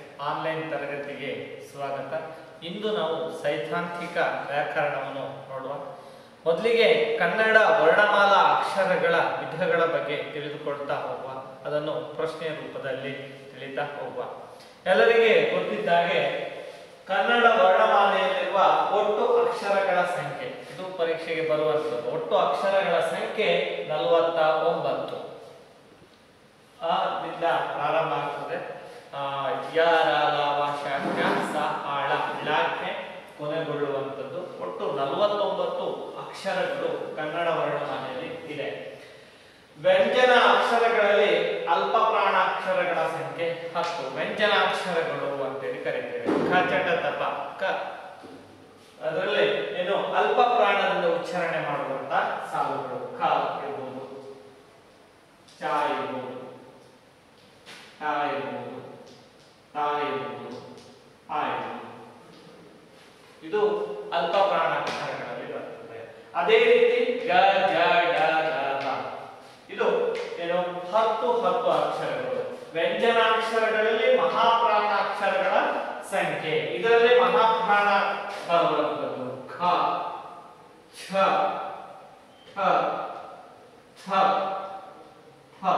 online ತರಗತಿಗೆ ಸ್ವಾಗತ ಇಂದು ನಾವು ಸೈದ್ಧಾಂತಿಕ ವ್ಯಾಕರಣವನ್ನು ನೋಡುವ ಮೊದಲಿಗೆ ಕನ್ನಡ ವರ್ಣಮಾಲಾ ಅಕ್ಷರಗಳ ವಿಧಗಳ ಬಗ್ಗೆ ತಿಳಿದುಕೊಳ್ತಾ ಹೋಗುವ ಅದನ್ನು ಪ್ರಶ್ನೆ ರೂಪದಲ್ಲಿ ತಿಳಿತಾ ಹೋಗುವ ಎಲ್ಲರಿಗೆ ಗೊತ್ತಿದ್ದಾಗೆ ಕನ್ನಡ ವರ್ಣಮಾಲೆಯಲ್ಲಿರುವ ಒಟ್ಟು ಅಕ್ಷರಗಳ ಸಂಖ್ಯೆ ಇದು ಪರೀಕ್ಷೆಗೆ ಬರುವಂಥದ್ದು ಒಟ್ಟು ಅಕ್ಷರಗಳ ಸಂಖ್ಯೆ ನಲವತ್ತ ಒಂಬತ್ತು ಆ ದಿಂದ ಪ್ರಾರಂಭ ಆಗ್ತದೆ ಆ, ಯ ರ ಲ ವ ಶ ಶ ಸ ಆಳ ಳಕ್ಕೆ ಕೊನೆಗೊಳ್ಳುವಂಥದ್ದು ಒಟ್ಟು ನಲವತ್ತೊಂಬತ್ತು ಅಕ್ಷರಗಳು ಕನ್ನಡ ವರ್ಣಮಾಲೆಯಲ್ಲಿ ಇದೆ ವ್ಯಂಜನ ಅಕ್ಷರಗಳಲ್ಲಿ ಅಲ್ಪ ಪ್ರಾಣಾಕ್ಷರಗಳ ಸಂಖ್ಯೆ ಹತ್ತು ವ್ಯಂಜನಾಕ್ಷರಗಳು ಅಂತೇಳಿ ಕರಿತೇವೆ ಕ ಚಟ ತಪ ಕ ಅದರಲ್ಲಿ ಏನು ಅಲ್ಪ ಪ್ರಾಣದಿಂದ ಉಚ್ಚಾರಣೆ ಮಾಡುವಂತ ಸಾಲುಗಳು ಕ ಇರ್ಬೋದು ಚ ಇರ್ಬೋದು ಟ ಇರ್ಬೋದು ತ ಇರ್ಬೋದು ಆ ಇರ್ಬೋದು ಇದು ಅಲ್ಪ ಪ್ರಾಣಾಕ್ಷರಗಳಲ್ಲಿ ಬರ್ತದೆ ಅದೇ ರೀತಿ ಗ ಜ ಡ ಧ ಪ ಇದು ಏನು ಹತ್ತು ಹತ್ತು ಅಕ್ಷರಗಳು ವ್ಯಂಜನಾಕ್ಷರಗಳಲ್ಲಿ ಮಹಾಪ್ರಾಣಾಕ್ಷರಗಳ ಸಂಖ್ಯೆ ಇದರಲ್ಲಿ ಮಹಾಪ್ರಾಣ ಬರುವಂಥದ್ದು ಖ ಛ ಠ ಥ ಥ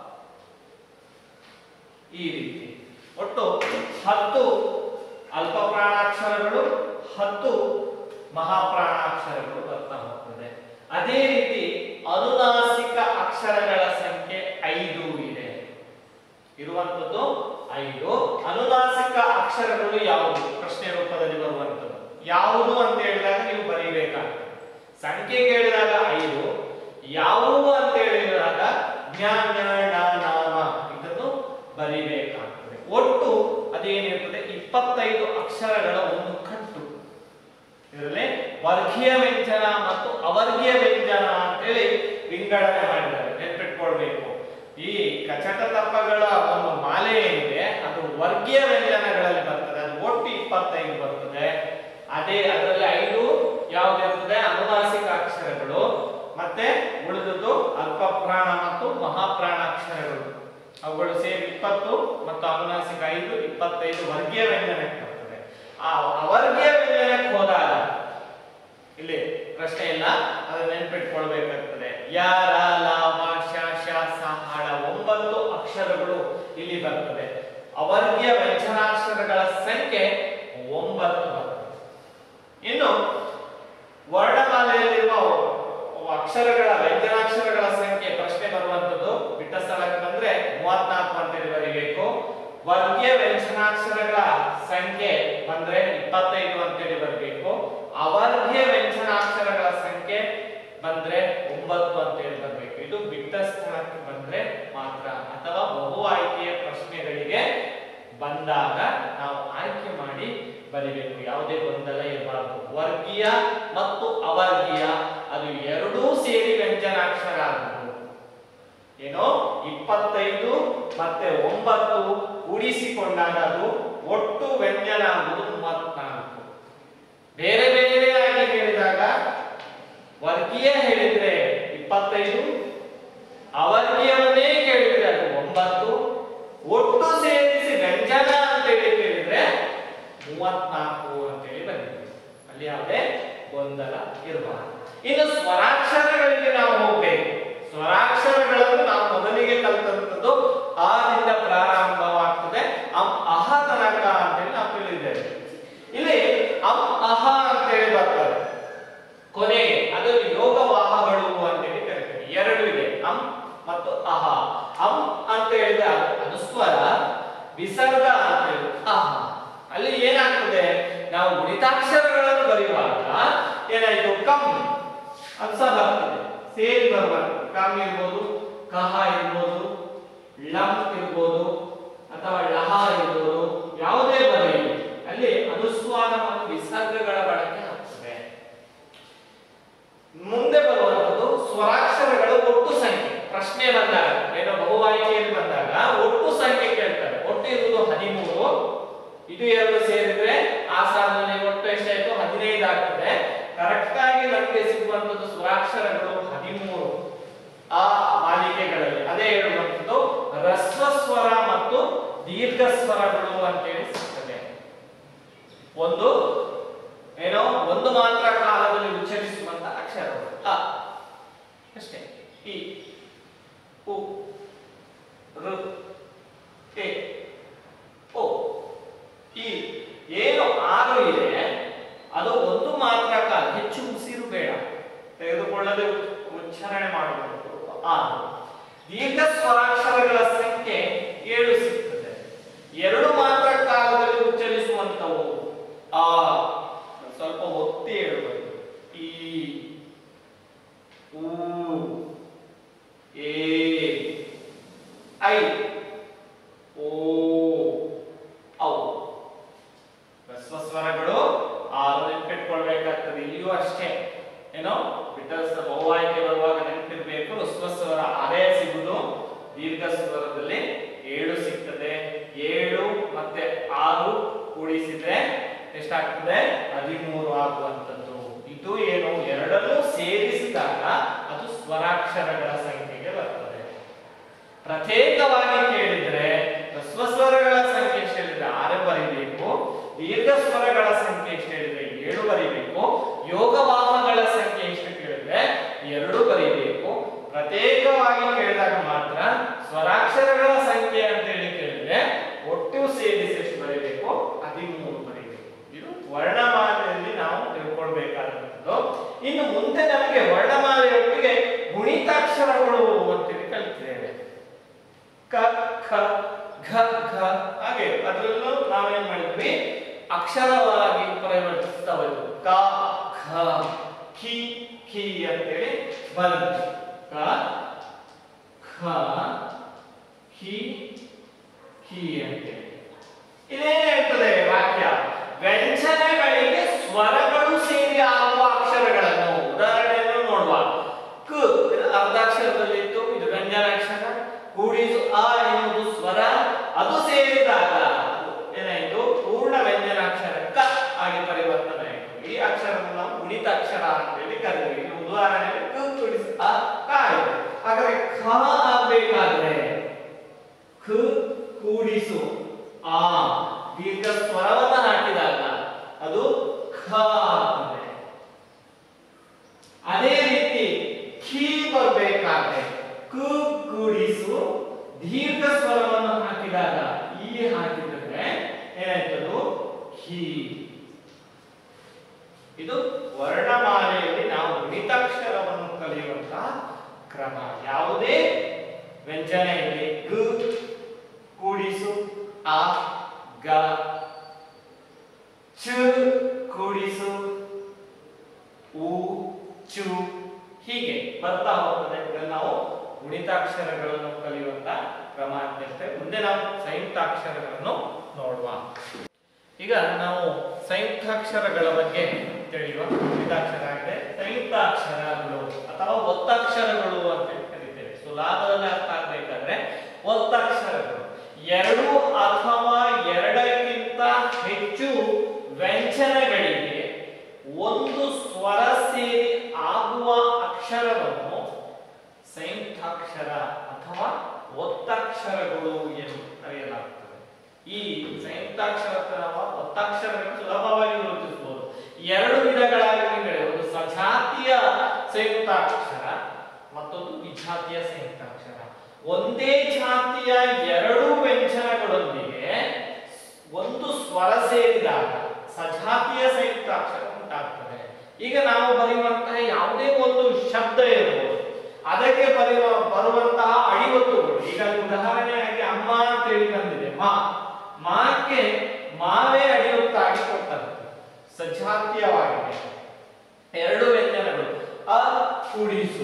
ಈ ರೀತಿ ಒಟ್ಟು ಹತ್ತು ಅಲ್ಪ ಪ್ರಾಣಾಕ್ಷರಗಳು ಹತ್ತು ಮಹಾಪ್ರಾಣಾಕ್ಷರಗಳು ಬರ್ತಾ ಹೋಗ್ತದೆ ಅದೇ ರೀತಿ ಅನುನಾಸಿಕ ಅಕ್ಷರಗಳ ಸಂಖ್ಯೆ ಐದು ಇದೆ ಇರುವಂತದ್ದು ಐದು ಅನುನಾಸಿಕ ಅಕ್ಷರಗಳು ಯಾವುದು ಪ್ರಶ್ನೆ ರೂಪದಲ್ಲಿ ಬರುವಂತದ್ದು ಯಾವುದು ಅಂತ ಹೇಳಿದಾಗ ನೀವು ಬರೀಬೇಕಾಗ್ತದೆ ಸಂಖ್ಯೆ ಕೇಳಿದಾಗ ಐದು ಯಾವುವು ಅಂತ ಹೇಳಿದಾಗ ಜ್ಞಾ ಜ್ಞ ಣ ನಾಮ ಇದನ್ನು ಬರಿಬೇಕಾಗ್ತದೆ ಒಟ್ಟು ಅದೇನಿರ್ತದೆ ಇಪ್ಪತ್ತೈದು ಅಕ್ಷರಗಳ ಒಂದು ಕಟ್ಟು ಇದರಲ್ಲಿ ವರ್ಗೀಯ ವ್ಯಂಜನ ಮತ್ತು ಅವರ್ಗೀಯ ವ್ಯಂಜನ ಅಂತೇಳಿ ವಿಂಗಡಣೆ ಮಾಡಿದ್ದಾರೆ ನೆನ್ಪಿಟ್ಕೊಳ್ಬೇಕು ಈ ಕಚಟ ತಪ್ಪಗಳ ಒಂದು ಮಾಲೆ ಏನಿದೆ ಅದು ವರ್ಗೀಯ ವ್ಯಂಜನಗಳಲ್ಲಿ ಬರ್ತದೆ ಅದು ಒಟ್ಟು ಇಪ್ಪತ್ತೈದು ಬರ್ತದೆ ಅದೇ ಅದರಲ್ಲಿ ಐದು ಯಾವ್ದಿರ್ತದೆ ಅನುನಾಸಿಕ ಅಕ್ಷರಗಳು ಮತ್ತೆ ಉಳಿದದ್ದು ಅಲ್ಪ ಪ್ರಾಣ ಮತ್ತು ಮಹಾಪ್ರಾಣ ಅಕ್ಷರಗಳು ಅವುಗಳು ಸೇರಿ ಇಪ್ಪತ್ತು ಮತ್ತು ಅನುನಾಸಿಕ ಐದು ಇಪ್ಪತ್ತೈದು ವರ್ಗೀಯ ವ್ಯಂಜನಕ್ಕೆ ಬರ್ತದೆ ಆ ಅವರ್ಗೀಯ ವ್ಯಂಜನಕ್ಕೆ ಹೋದಾಗ ಇಲ್ಲಿ ಪ್ರಶ್ನೆ ಇಲ್ಲ ಅದು ನೆನ್ಪಿಟ್ಕೊಳ್ಬೇಕಾಗ್ತದೆ ಯ ರ ಲ ವ ಶ ಶ ಸ ಹಳ ಒಂಬತ್ತು ಅಕ್ಷರಗಳು ಇಲ್ಲಿ ಬರ್ತದೆ ಅವರ್ಗೀಯ ವ್ಯಂಜನಾಕ್ಷರಗಳ ಸಂಖ್ಯೆ ಒಂಬತ್ತು ಬರ್ತದೆ ಇನ್ನು ವರ್ಣಮಾಲೆಯಲ್ಲಿರುವ ಅಕ್ಷರಗಳ ವ್ಯಂಜನಾಕ್ಷರಗಳ ಸಂಖ್ಯೆ ಪ್ರಶ್ನೆ ಬರುವಂತದ್ದು ಬಿಟ್ಟ ಸ್ಥಳಕ್ಕೆ ಬಂದ್ರೆ ಮೂವತ್ನಾಲ್ಕು ಅಂತೇಳಿ ಬರೀಬೇಕು ವರ್ಗೀಯ ವ್ಯಂಜನಾಕ್ಷರಗಳ ಸಂಖ್ಯೆ ಬಂದ್ರೆ ಇಪ್ಪತ್ತೈದು ಅಂತೇಳಿ ಬರಬೇಕು ಅವರ್ಗೀಯ ವ್ಯಂಜನಾಕ್ಷರಗಳ ಸಂಖ್ಯೆ ಬಂದ್ರೆ ಒಂಬತ್ತು ಅಂತೇಳಿ ಬರಬೇಕು ಇದು ಬಿಟ್ಟ ಸ್ಥಳಕ್ಕೆ ಬಂದ್ರೆ ಮಾತ್ರ ಅಥವಾ ಬಹು ಆಯ್ಕೆಯ ಪ್ರಶ್ನೆಗಳಿಗೆ ಬಂದಾಗ ನಾವು ಆಯ್ಕೆ ಮಾಡಿ ಬರಿಬೇಕು ಯಾವುದೇ ಗೊಂದಲ ಇರಬಾರದು ವರ್ಗೀಯ ಮತ್ತು ಅವರ್ಗೀಯ ಅದು ಎರಡೂ ಸೇರಿ ವ್ಯಂಜನಾಕ್ಷರ ಆಗಬಹುದು ಏನೋ ಇಪ್ಪತ್ತೈದು ಮತ್ತೆ ಒಂಬತ್ತು ಕೂಡಿಸಿಕೊಂಡಾಗ ಅದು ಒಟ್ಟು ವ್ಯಂಜನ ಆಗುವುದು ಮೂವತ್ನಾಲ್ಕು ಬೇರೆ ಬೇರೆಯಾಗಿ ಹೇಳಿದಾಗ ವರ್ಗೀಯ ಹೇಳಿದ್ರೆ ಇಪ್ಪತ್ತೈದು ಅವರ್ಗೀಯವನ್ನೇ ಕೇಳಿದ್ರೆ ಅದು ಒಂಬತ್ತು ಒಟ್ಟು ಸೇರಿಸಿ ವ್ಯಂಜನ ಅಂತೇಳಿ ಕೇಳಿದ್ರೆ ಮೂವತ್ನಾಲ್ಕು ಅಂತೇಳಿ ಬಂದಿದೆ ಅಲ್ಲಿ ಯಾವುದೇ ಗೊಂದಲ ಇರಬಾರದು ಇನ್ನು ಸ್ವರಾಕ್ಷರಗಳಿಗೆ ನಾವು ಹೋಗ್ಬೇಕು ಸ್ವರಾಕ್ಷರಗಳನ್ನು ನಾವು ಮೊದಲಿಗೆ ಕಲಿತಂಥದ್ದು ಆದಿಂದ ಪ್ರಾರಂಭವಾಗ್ತದೆ ಅಂ ಅಹ ತನಕ ಅಂತೇಳಿ ನಾವು ತಿಳಿದಿದ್ದೇವೆ ಇಲ್ಲಿ ಅಂ ಅಹ ಅಂತೇಳಿ ಬರ್ತದೆ ಕೊನೆಗೆ ಅದು ಯೋಗವಾಹಗಳು ಅಂತೇಳಿ ಕರಿತೀವಿ ಎರಡು ಇದೆ ಅಂ ಮತ್ತು ಅಹ ಅಂ ಅಂತ ಹೇಳಿದ್ರೆ ಅದು ಅನುಸ್ವರ ವಿಸರ್ಗ ಅಂತ ಹೇಳಿದ್ರೆ ಅಹ ಅಲ್ಲಿ ಏನಾಗ್ತದೆ ನಾವು ಗುಣಿತಾಕ್ಷರಗಳನ್ನು ಬರೆಯುವಾಗ ಏನಾಯ್ತು ಕಂ ಅದು ಸಹ ಬರ್ತದೆ ಸೇರಿ ಬರಬಾರ್ದು ಕಮ್ ಇರ್ಬೋದು ಕಹ ಇರ್ಬೋದು ಲಂ ಇರ್ಬೋದು ಅಥವಾ ಲಹ ಇರ್ಬೋದು ಯಾವುದೇ ಬರೆಯಲಿ ಅಲ್ಲಿ ಅನುಸ್ವಾರ ಮತ್ತು ವಿಸರ್ಗಗಳ ಬಳಕೆ ಆಗ್ತದೆ ಮುಂದೆ ಬರುವಂತದ್ದು ಸ್ವರಾಕ್ಷರಗಳು ಒಟ್ಟು ಸಂಖ್ಯೆ ಪ್ರಶ್ನೆ ಬಂದಾಗ ಏನೋ ಬಹುವಾಯ್ಕೆಯಲ್ಲಿ ಬಂದಾಗ ಒಟ್ಟು ಸಂಖ್ಯೆ ಕೇಳ್ತಾರೆ ಒಟ್ಟು ಇರುವುದು ಹದಿಮೂರು ಇದು ಎರಡು ಸೇರಿದ್ರೆ ಆ ಸಾಲಿನಲ್ಲಿ ಒಟ್ಟು ಎಷ್ಟಾಯ್ತು ಹದಿನೈದು ಆಗ್ತದೆ ಕರೆಕ್ಟ್ ಆಗಿ ನಮಗೆ ಸಿಗುವಂತದ್ದು ಸ್ವರಾಕ್ಷರಗಳು ಹದಿಮೂರು ಆ ಮಾಲಿಕೆಗಳಲ್ಲಿ ಅದೇ ಹೇಳುವಂಥದ್ದು ರಸ್ವ ಸ್ವರ ಮತ್ತು ದೀರ್ಘ ಸ್ವರಗಳು ಅಂತೇಳಿ ಸಿಗ್ತದೆ ಒಂದು ಏನೋ ಒಂದು ಮಾತ್ರ ಕಾಲದಲ್ಲಿ ಉಚ್ಚರಿಸುವಂತ ಅಕ್ಷರಗಳು ಅ ಅಷ್ಟೇ ಇ ಉ ಋ ಎ ಓ ಈ ಏನು ಆರು ಇದೆ ಅದು ಒಂದು ಮಾತ್ರ ಕಾಲ ಹೆಚ್ಚು ಉಸಿರು ಬೇಡ ತೆಗೆದುಕೊಳ್ಳದೆ ಉಚ್ಚಾರಣೆ ಮಾಡಬೇಕು ಆರು ದೀರ್ಘ ಸ್ವರಾಕ್ಷರಗಳ ಸಂಖ್ಯೆ ಏಳು ಸಿಗ್ತದೆ ಎರಡು ಮಾತ್ರ ಕಾಲದಲ್ಲಿ ಉಚ್ಚರಿಸುವಂತವು ಆ ಸ್ವಲ್ಪ ಒತ್ತಿ ಹೇಳಬೇಕು ಈ ಊ ಎ ಐ ಓ ಔ ಹ್ರಸ್ವ ಸ್ವರಗಳು ಆರು ನೆನ್ಪಿಟ್ಕೊಳ್ಬೇಕಾಗ್ತದೆ ಇಲ್ಲಿಯೂ ಅಷ್ಟೇ ಏನೋ ಬಿಟ್ಟರ್ಸ್ ಬಹುವಾಯ್ಕೆ ಬರುವಾಗ ನೆನಪಿರ್ಬೇಕು ಹ್ರಸ್ವ ಸ್ವರ ಅದೇ ಸಿಗುದು ದೀರ್ಘ ಸ್ವರದಲ್ಲಿ ಏಳು ಸಿಗ್ತದೆ ಏಳು ಮತ್ತೆ ಆರು ಕೂಡಿಸಿದ್ರೆ ಎಷ್ಟಾಗ್ತದೆ ಹದಿಮೂರು ಆಗುವಂತದ್ದು ಇದು ಏನು ಎರಡನ್ನೂ ಸೇರಿಸಿದಾಗ ಅದು ಸ್ವರಾಕ್ಷರಗಳ ಸಂಖ್ಯೆಗೆ ಬರ್ತದೆ ಪ್ರತ್ಯೇಕವಾಗಿ ಕೇಳಿದ್ರೆ ಹ್ರಸ್ವ ಸ್ವರಗಳ ಸಂಖ್ಯೆ ಎಷ್ಟು ಹೇಳಿದ್ರೆ ಆರು ಬರೀಬೇಕು ದೀರ್ಘ ಸ್ವರಗಳ ಸಂಖ್ಯೆ ಎಷ್ಟು ಹೇಳಿದ್ರೆ ಏಳು ಬರೀಬೇಕು ಯೋಗವಾಹಗಳ ಸಂಖ್ಯೆ ಎಷ್ಟು ಕೇಳಿದ್ರೆ ಎರಡು ಬರೀಬೇಕು ಪ್ರತ್ಯೇಕವಾಗಿ ಕೇಳಿದಾಗ ಮಾತ್ರ ಸ್ವರಾಕ್ಷರಗಳ ಸಂಖ್ಯೆ ಅಂತ ಹೇಳಿ ಕೇಳಿದ್ರೆ ಒಟ್ಟು ಸೇರಿಸಿ ಎಷ್ಟು ಬರೀಬೇಕು ಹದಿಮೂರು ಬರೀಬೇಕು ಇದು ವರ್ಣಮಾಲೆಯಲ್ಲಿ ನಾವು ತಿಳ್ಕೊಳ್ಬೇಕಾದಂಥದ್ದು ಇನ್ನು ಮುಂದೆ ನಮಗೆ ವರ್ಣಮಾಲೆಯೊಟ್ಟಿಗೆ ಗುಣಿತಾಕ್ಷರಗಳು ಅಂತೇಳಿ ಕಲಿತಿದ್ದೇವೆ ಕ ಖ ಘ ಘ ಹಾಗೆ ಅದರಲ್ಲೂ ನಾವೇನ್ ಮಾಡಿದ್ವಿ ಅಕ್ಷರವಾಗಿ ಪರಿವರ್ತಿಸ್ತಾ ಹೋಯ್ತು ಕ ಖ ಖಿ ಖಿ ಅಂತೇಳಿ ಬಂತು ಕ ಖ ಖಿ ಖಿ ಅಂತೇಳಿ ಇದೇನ್ ಹೇಳ್ತದೆ ವಾಕ್ಯ ವ್ಯಂಜನಗಳಿಗೆ ಸ್ವರಗಳು ಸೇರಿ ಆಗುವ ಅಕ್ಷರಗಳನ್ನು ಉದಾಹರಣೆಯನ್ನು ನೋಡುವ ಕ ಇದು ಅರ್ಧಾಕ್ಷರದಲ್ಲಿ ಇತ್ತು ಇದು ವ್ಯಂಜನಾಕ್ಷರ ಕೂಡಿಸು ಆ ಎನ್ನುವುದು ಸ್ವರ ಅದು ಸೇರಿದಾಗ ಏನಾಯ್ತು ಪೂರ್ಣ ವ್ಯಂಜನಾಕ್ಷರ ಕ ಆಗಿ ಪರಿವರ್ತನೆ ಆಯಿತು ಈ ಅಕ್ಷರವನ್ನು ನಾವು ಗುಣಿತ ಅಕ್ಷರ ಅಂತೇಳಿ ಕರೀತೀವಿ ಇದು ಉದಾಹರಣೆಗೆ ಕ ಕೂಡಿಸು ಆ ಕ ಆಯ್ತು ಹಾಗಾದ್ರೆ ಖ ಆಗ್ಬೇಕಾದ್ರೆ ಖ ಕೂಡಿಸು ಆ ದೀರ್ಘ ಸ್ವರವನ್ನ ಹಾಕಿದಾಗ ಅದು ಖ ಆಗ್ತದೆ ಅದೇ ರೀತಿ ಖಿ ಬರ್ಬೇಕಾದ್ರೆ ಕು ಕೂಡಿಸು ದೀರ್ಘ ಸ್ವರವನ್ನು ಹಾಕಿದಾಗ ಈ ಹಾಕಿದ್ರೆ ಏನಾಯ್ತದು ಖಿ ಇದು ವರ್ಣಮಾಲೆಯಲ್ಲಿ ನಾವು ಗುಣಿತಾಕ್ಷರವನ್ನು ಕಲಿಯುವಂತಹ ಕ್ರಮ ಯಾವುದೇ ವ್ಯಂಜನ ಇರಲಿ ಗ ಕೂಡಿಸು ಆ ಗ ಚ ಕೂಡಿಸು ಉ ಚು ಹೀಗೆ ಬರ್ತಾ ಹೋಗ್ತದೆ ಇದನ್ನ ನಾವು ಗುಣಿತಾಕ್ಷರಗಳನ್ನು ಕಲಿಯುವಂತ ಕ್ರಮ ಅಂತ ಹೇಳ್ತೇವೆ ಮುಂದೆ ನಾವು ಸಂಯುಕ್ತಾಕ್ಷರಗಳನ್ನು ನೋಡುವ ಈಗ ನಾವು ಸಂಯುಕ್ತಾಕ್ಷರಗಳ ಬಗ್ಗೆ ತಿಳಿಯುವ ಗುಣಿತಾಕ್ಷರ ಆಗಿದೆ ಸಂಯುಕ್ತಾಕ್ಷರಗಳು ಅಥವಾ ಒತ್ತಕ್ಷರಗಳು ಅಂತ ಕರಿತೇವೆ ಸುಲಭದಲ್ಲಿ ಅರ್ಥ ಆಗ್ಬೇಕಾದ್ರೆ ಒತ್ತಕ್ಷರಗಳು ಎರಡು ಅಥವಾ ಎರಡಕ್ಕಿಂತ ಹೆಚ್ಚು ವ್ಯಂಜನಗಳಿಗೆ ಒಂದು ಸ್ವರ ಸೇರಿ ಆಗುವ ಅಕ್ಷರವನ್ನು ಸಂಯುಕ್ತಾಕ್ಷರ ಅಥವಾ ಒತ್ತಕ್ಷರಗಳು ಎಂದು ಕರೆಯಲಾಗುತ್ತದೆ ಈ ಸಂಯುಕ್ತಾಕ್ಷರ ಅಥವಾ ಒತ್ತಕ್ಷರಗಳನ್ನು ಸುಲಭವಾಗಿ ಗುರುತಿಸಬಹುದು ಎರಡು ವಿಧಗಳಾಗಿ ವಿಂಗಡೆ ಒಂದು ಸಜಾತಿಯ ಸಂಯುಕ್ತಾಕ್ಷರ ಮತ್ತೊಂದು ವಿಜಾತಿಯ ಸಂಯುಕ್ತಾಕ್ಷರ ಒಂದೇ ಜಾತಿಯ ಎರಡು ವ್ಯಂಜನಗಳೊಂದಿಗೆ ಒಂದು ಸ್ವರ ಸೇರಿದಾಗ ಸಜಾತಿಯ ಸಂಯುಕ್ತಾಕ್ಷರ ಉಂಟಾಗ್ತದೆ ಈಗ ನಾವು ಬರೆಯುವಂತಹ ಯಾವುದೇ ಒಂದು ಶಬ್ದ ಇರಬಹುದು ಅದಕ್ಕೆ ಬರೆಯುವ ಬರುವಂತಹ ಅಡಿವತ್ತುಗಳು ಈಗ ಉದಾಹರಣೆಯಾಗಿ ಅಮ್ಮ ಅಂತೇಳಿ ಬಂದಿದೆ ಮಾ ಮಾಕ್ಕೆ ಮಾವೇ ಅಡಿವತ್ತಾಗಿ ಕೊಟ್ಟದ್ದು ಸಜಾತೀಯವಾಗಿದೆ ಎರಡು ವ್ಯಂಜನಗಳು ಅ ಕೂಡಿಸು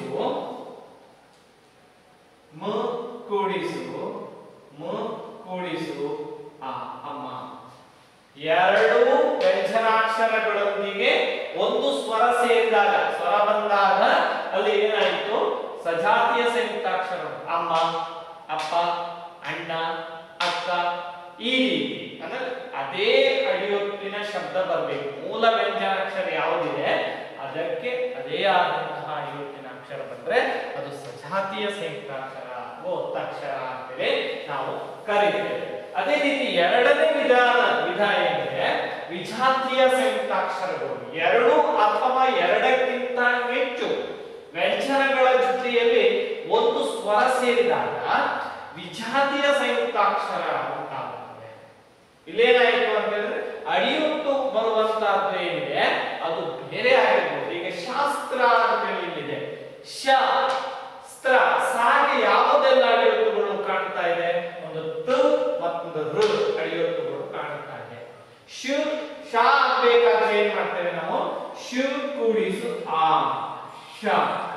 ಮ ಕೂಡಿಸು ಮ ಕೂಡಿಸು ಆ ಅಮ್ಮ ಎರಡು ವ್ಯಂಜನಾಕ್ಷರಗಳೊಂದಿಗೆ ಒಂದು ಸ್ವರ ಸೇರಿದಾಗ ಸ್ವರ ಬಂದಾಗ ಅಲ್ಲಿ ಏನಾಯಿತು ಸಜಾತಿಯ ಸಂಯುಕ್ತಾಕ್ಷರ ಅಮ್ಮ ಅಪ್ಪ ಅಣ್ಣ ಅಕ್ಕ ಈ ರೀತಿ ಅಂದ್ರೆ ಅದೇ ಅಡಿಯೊತ್ತಿನ ಶಬ್ದ ಬರಬೇಕು ಮೂಲ ವ್ಯಂಜನಾಕ್ಷರ ಯಾವುದಿದೆ ಅದಕ್ಕೆ ಅದೇ ಆದಂತಹ ಅಡಿಯೊತ್ತಿನ ಅಕ್ಷರ ಬಂದ್ರೆ ಅದು ಸಜಾತಿಯ ಸಂಯುಕ್ತಾಕ್ಷರ ಅಥವಾ ಒತ್ತಕ್ಷರ ಅಂತೇಳಿ ನಾವು ಕರೀತೇವೆ ಅದೇ ರೀತಿ ಎರಡನೇ ವಿಧಾನ ವಿಧ ಏನಿದೆ ವಿಜಾತಿಯ ಸಂಯುಕ್ತಾಕ್ಷರಗಳು ಎರಡು ಅಥವಾ ಎರಡಕ್ಕಿಂತ ಹೆಚ್ಚು ವ್ಯಂಜನಗಳ ಜೊತೆಯಲ್ಲಿ ಒಂದು ಸ್ವರ ಸೇರಿದಾಗ ವಿಜಾತಿಯ ಸಂಯುಕ್ತಾಕ್ಷರ ಉಂಟಾಗುತ್ತದೆ ಇಲ್ಲೇನಾಯಿತು ಅಂತ ಹೇಳಿದ್ರೆ ಅಡಿಯುಟ್ಟು ಬರುವಂತಹದ್ದು ಏನಿದೆ ಅದು ಬೇರೆ ಆಗಿರ್ಬೋದು ಈಗ ಶಾಸ್ತ್ರ ಅಂತ ಹೇಳಿ ಇಲ್ಲಿದೆ ಶ ಸ್ತ್ರ ಸಾಗೆ ಯಾವುದೆಲ್ಲ ಅಡಿಯುಟ್ಟುಗಳು ಕಾಣ್ತಾ ಇದೆ ಒಂದು ತ ಮತ್ತೊಂದು ಋ ಅಡಿಯುಟ್ಟುಗಳು ಕಾಣ್ತಾ ಇದೆ ಶು ಶ ಆಗ್ಬೇಕಾದ್ರೆ ಏನ್ ಮಾಡ್ತೇವೆ ನಾವು ಶು ಕೂಡಿಸು ಆ ಶ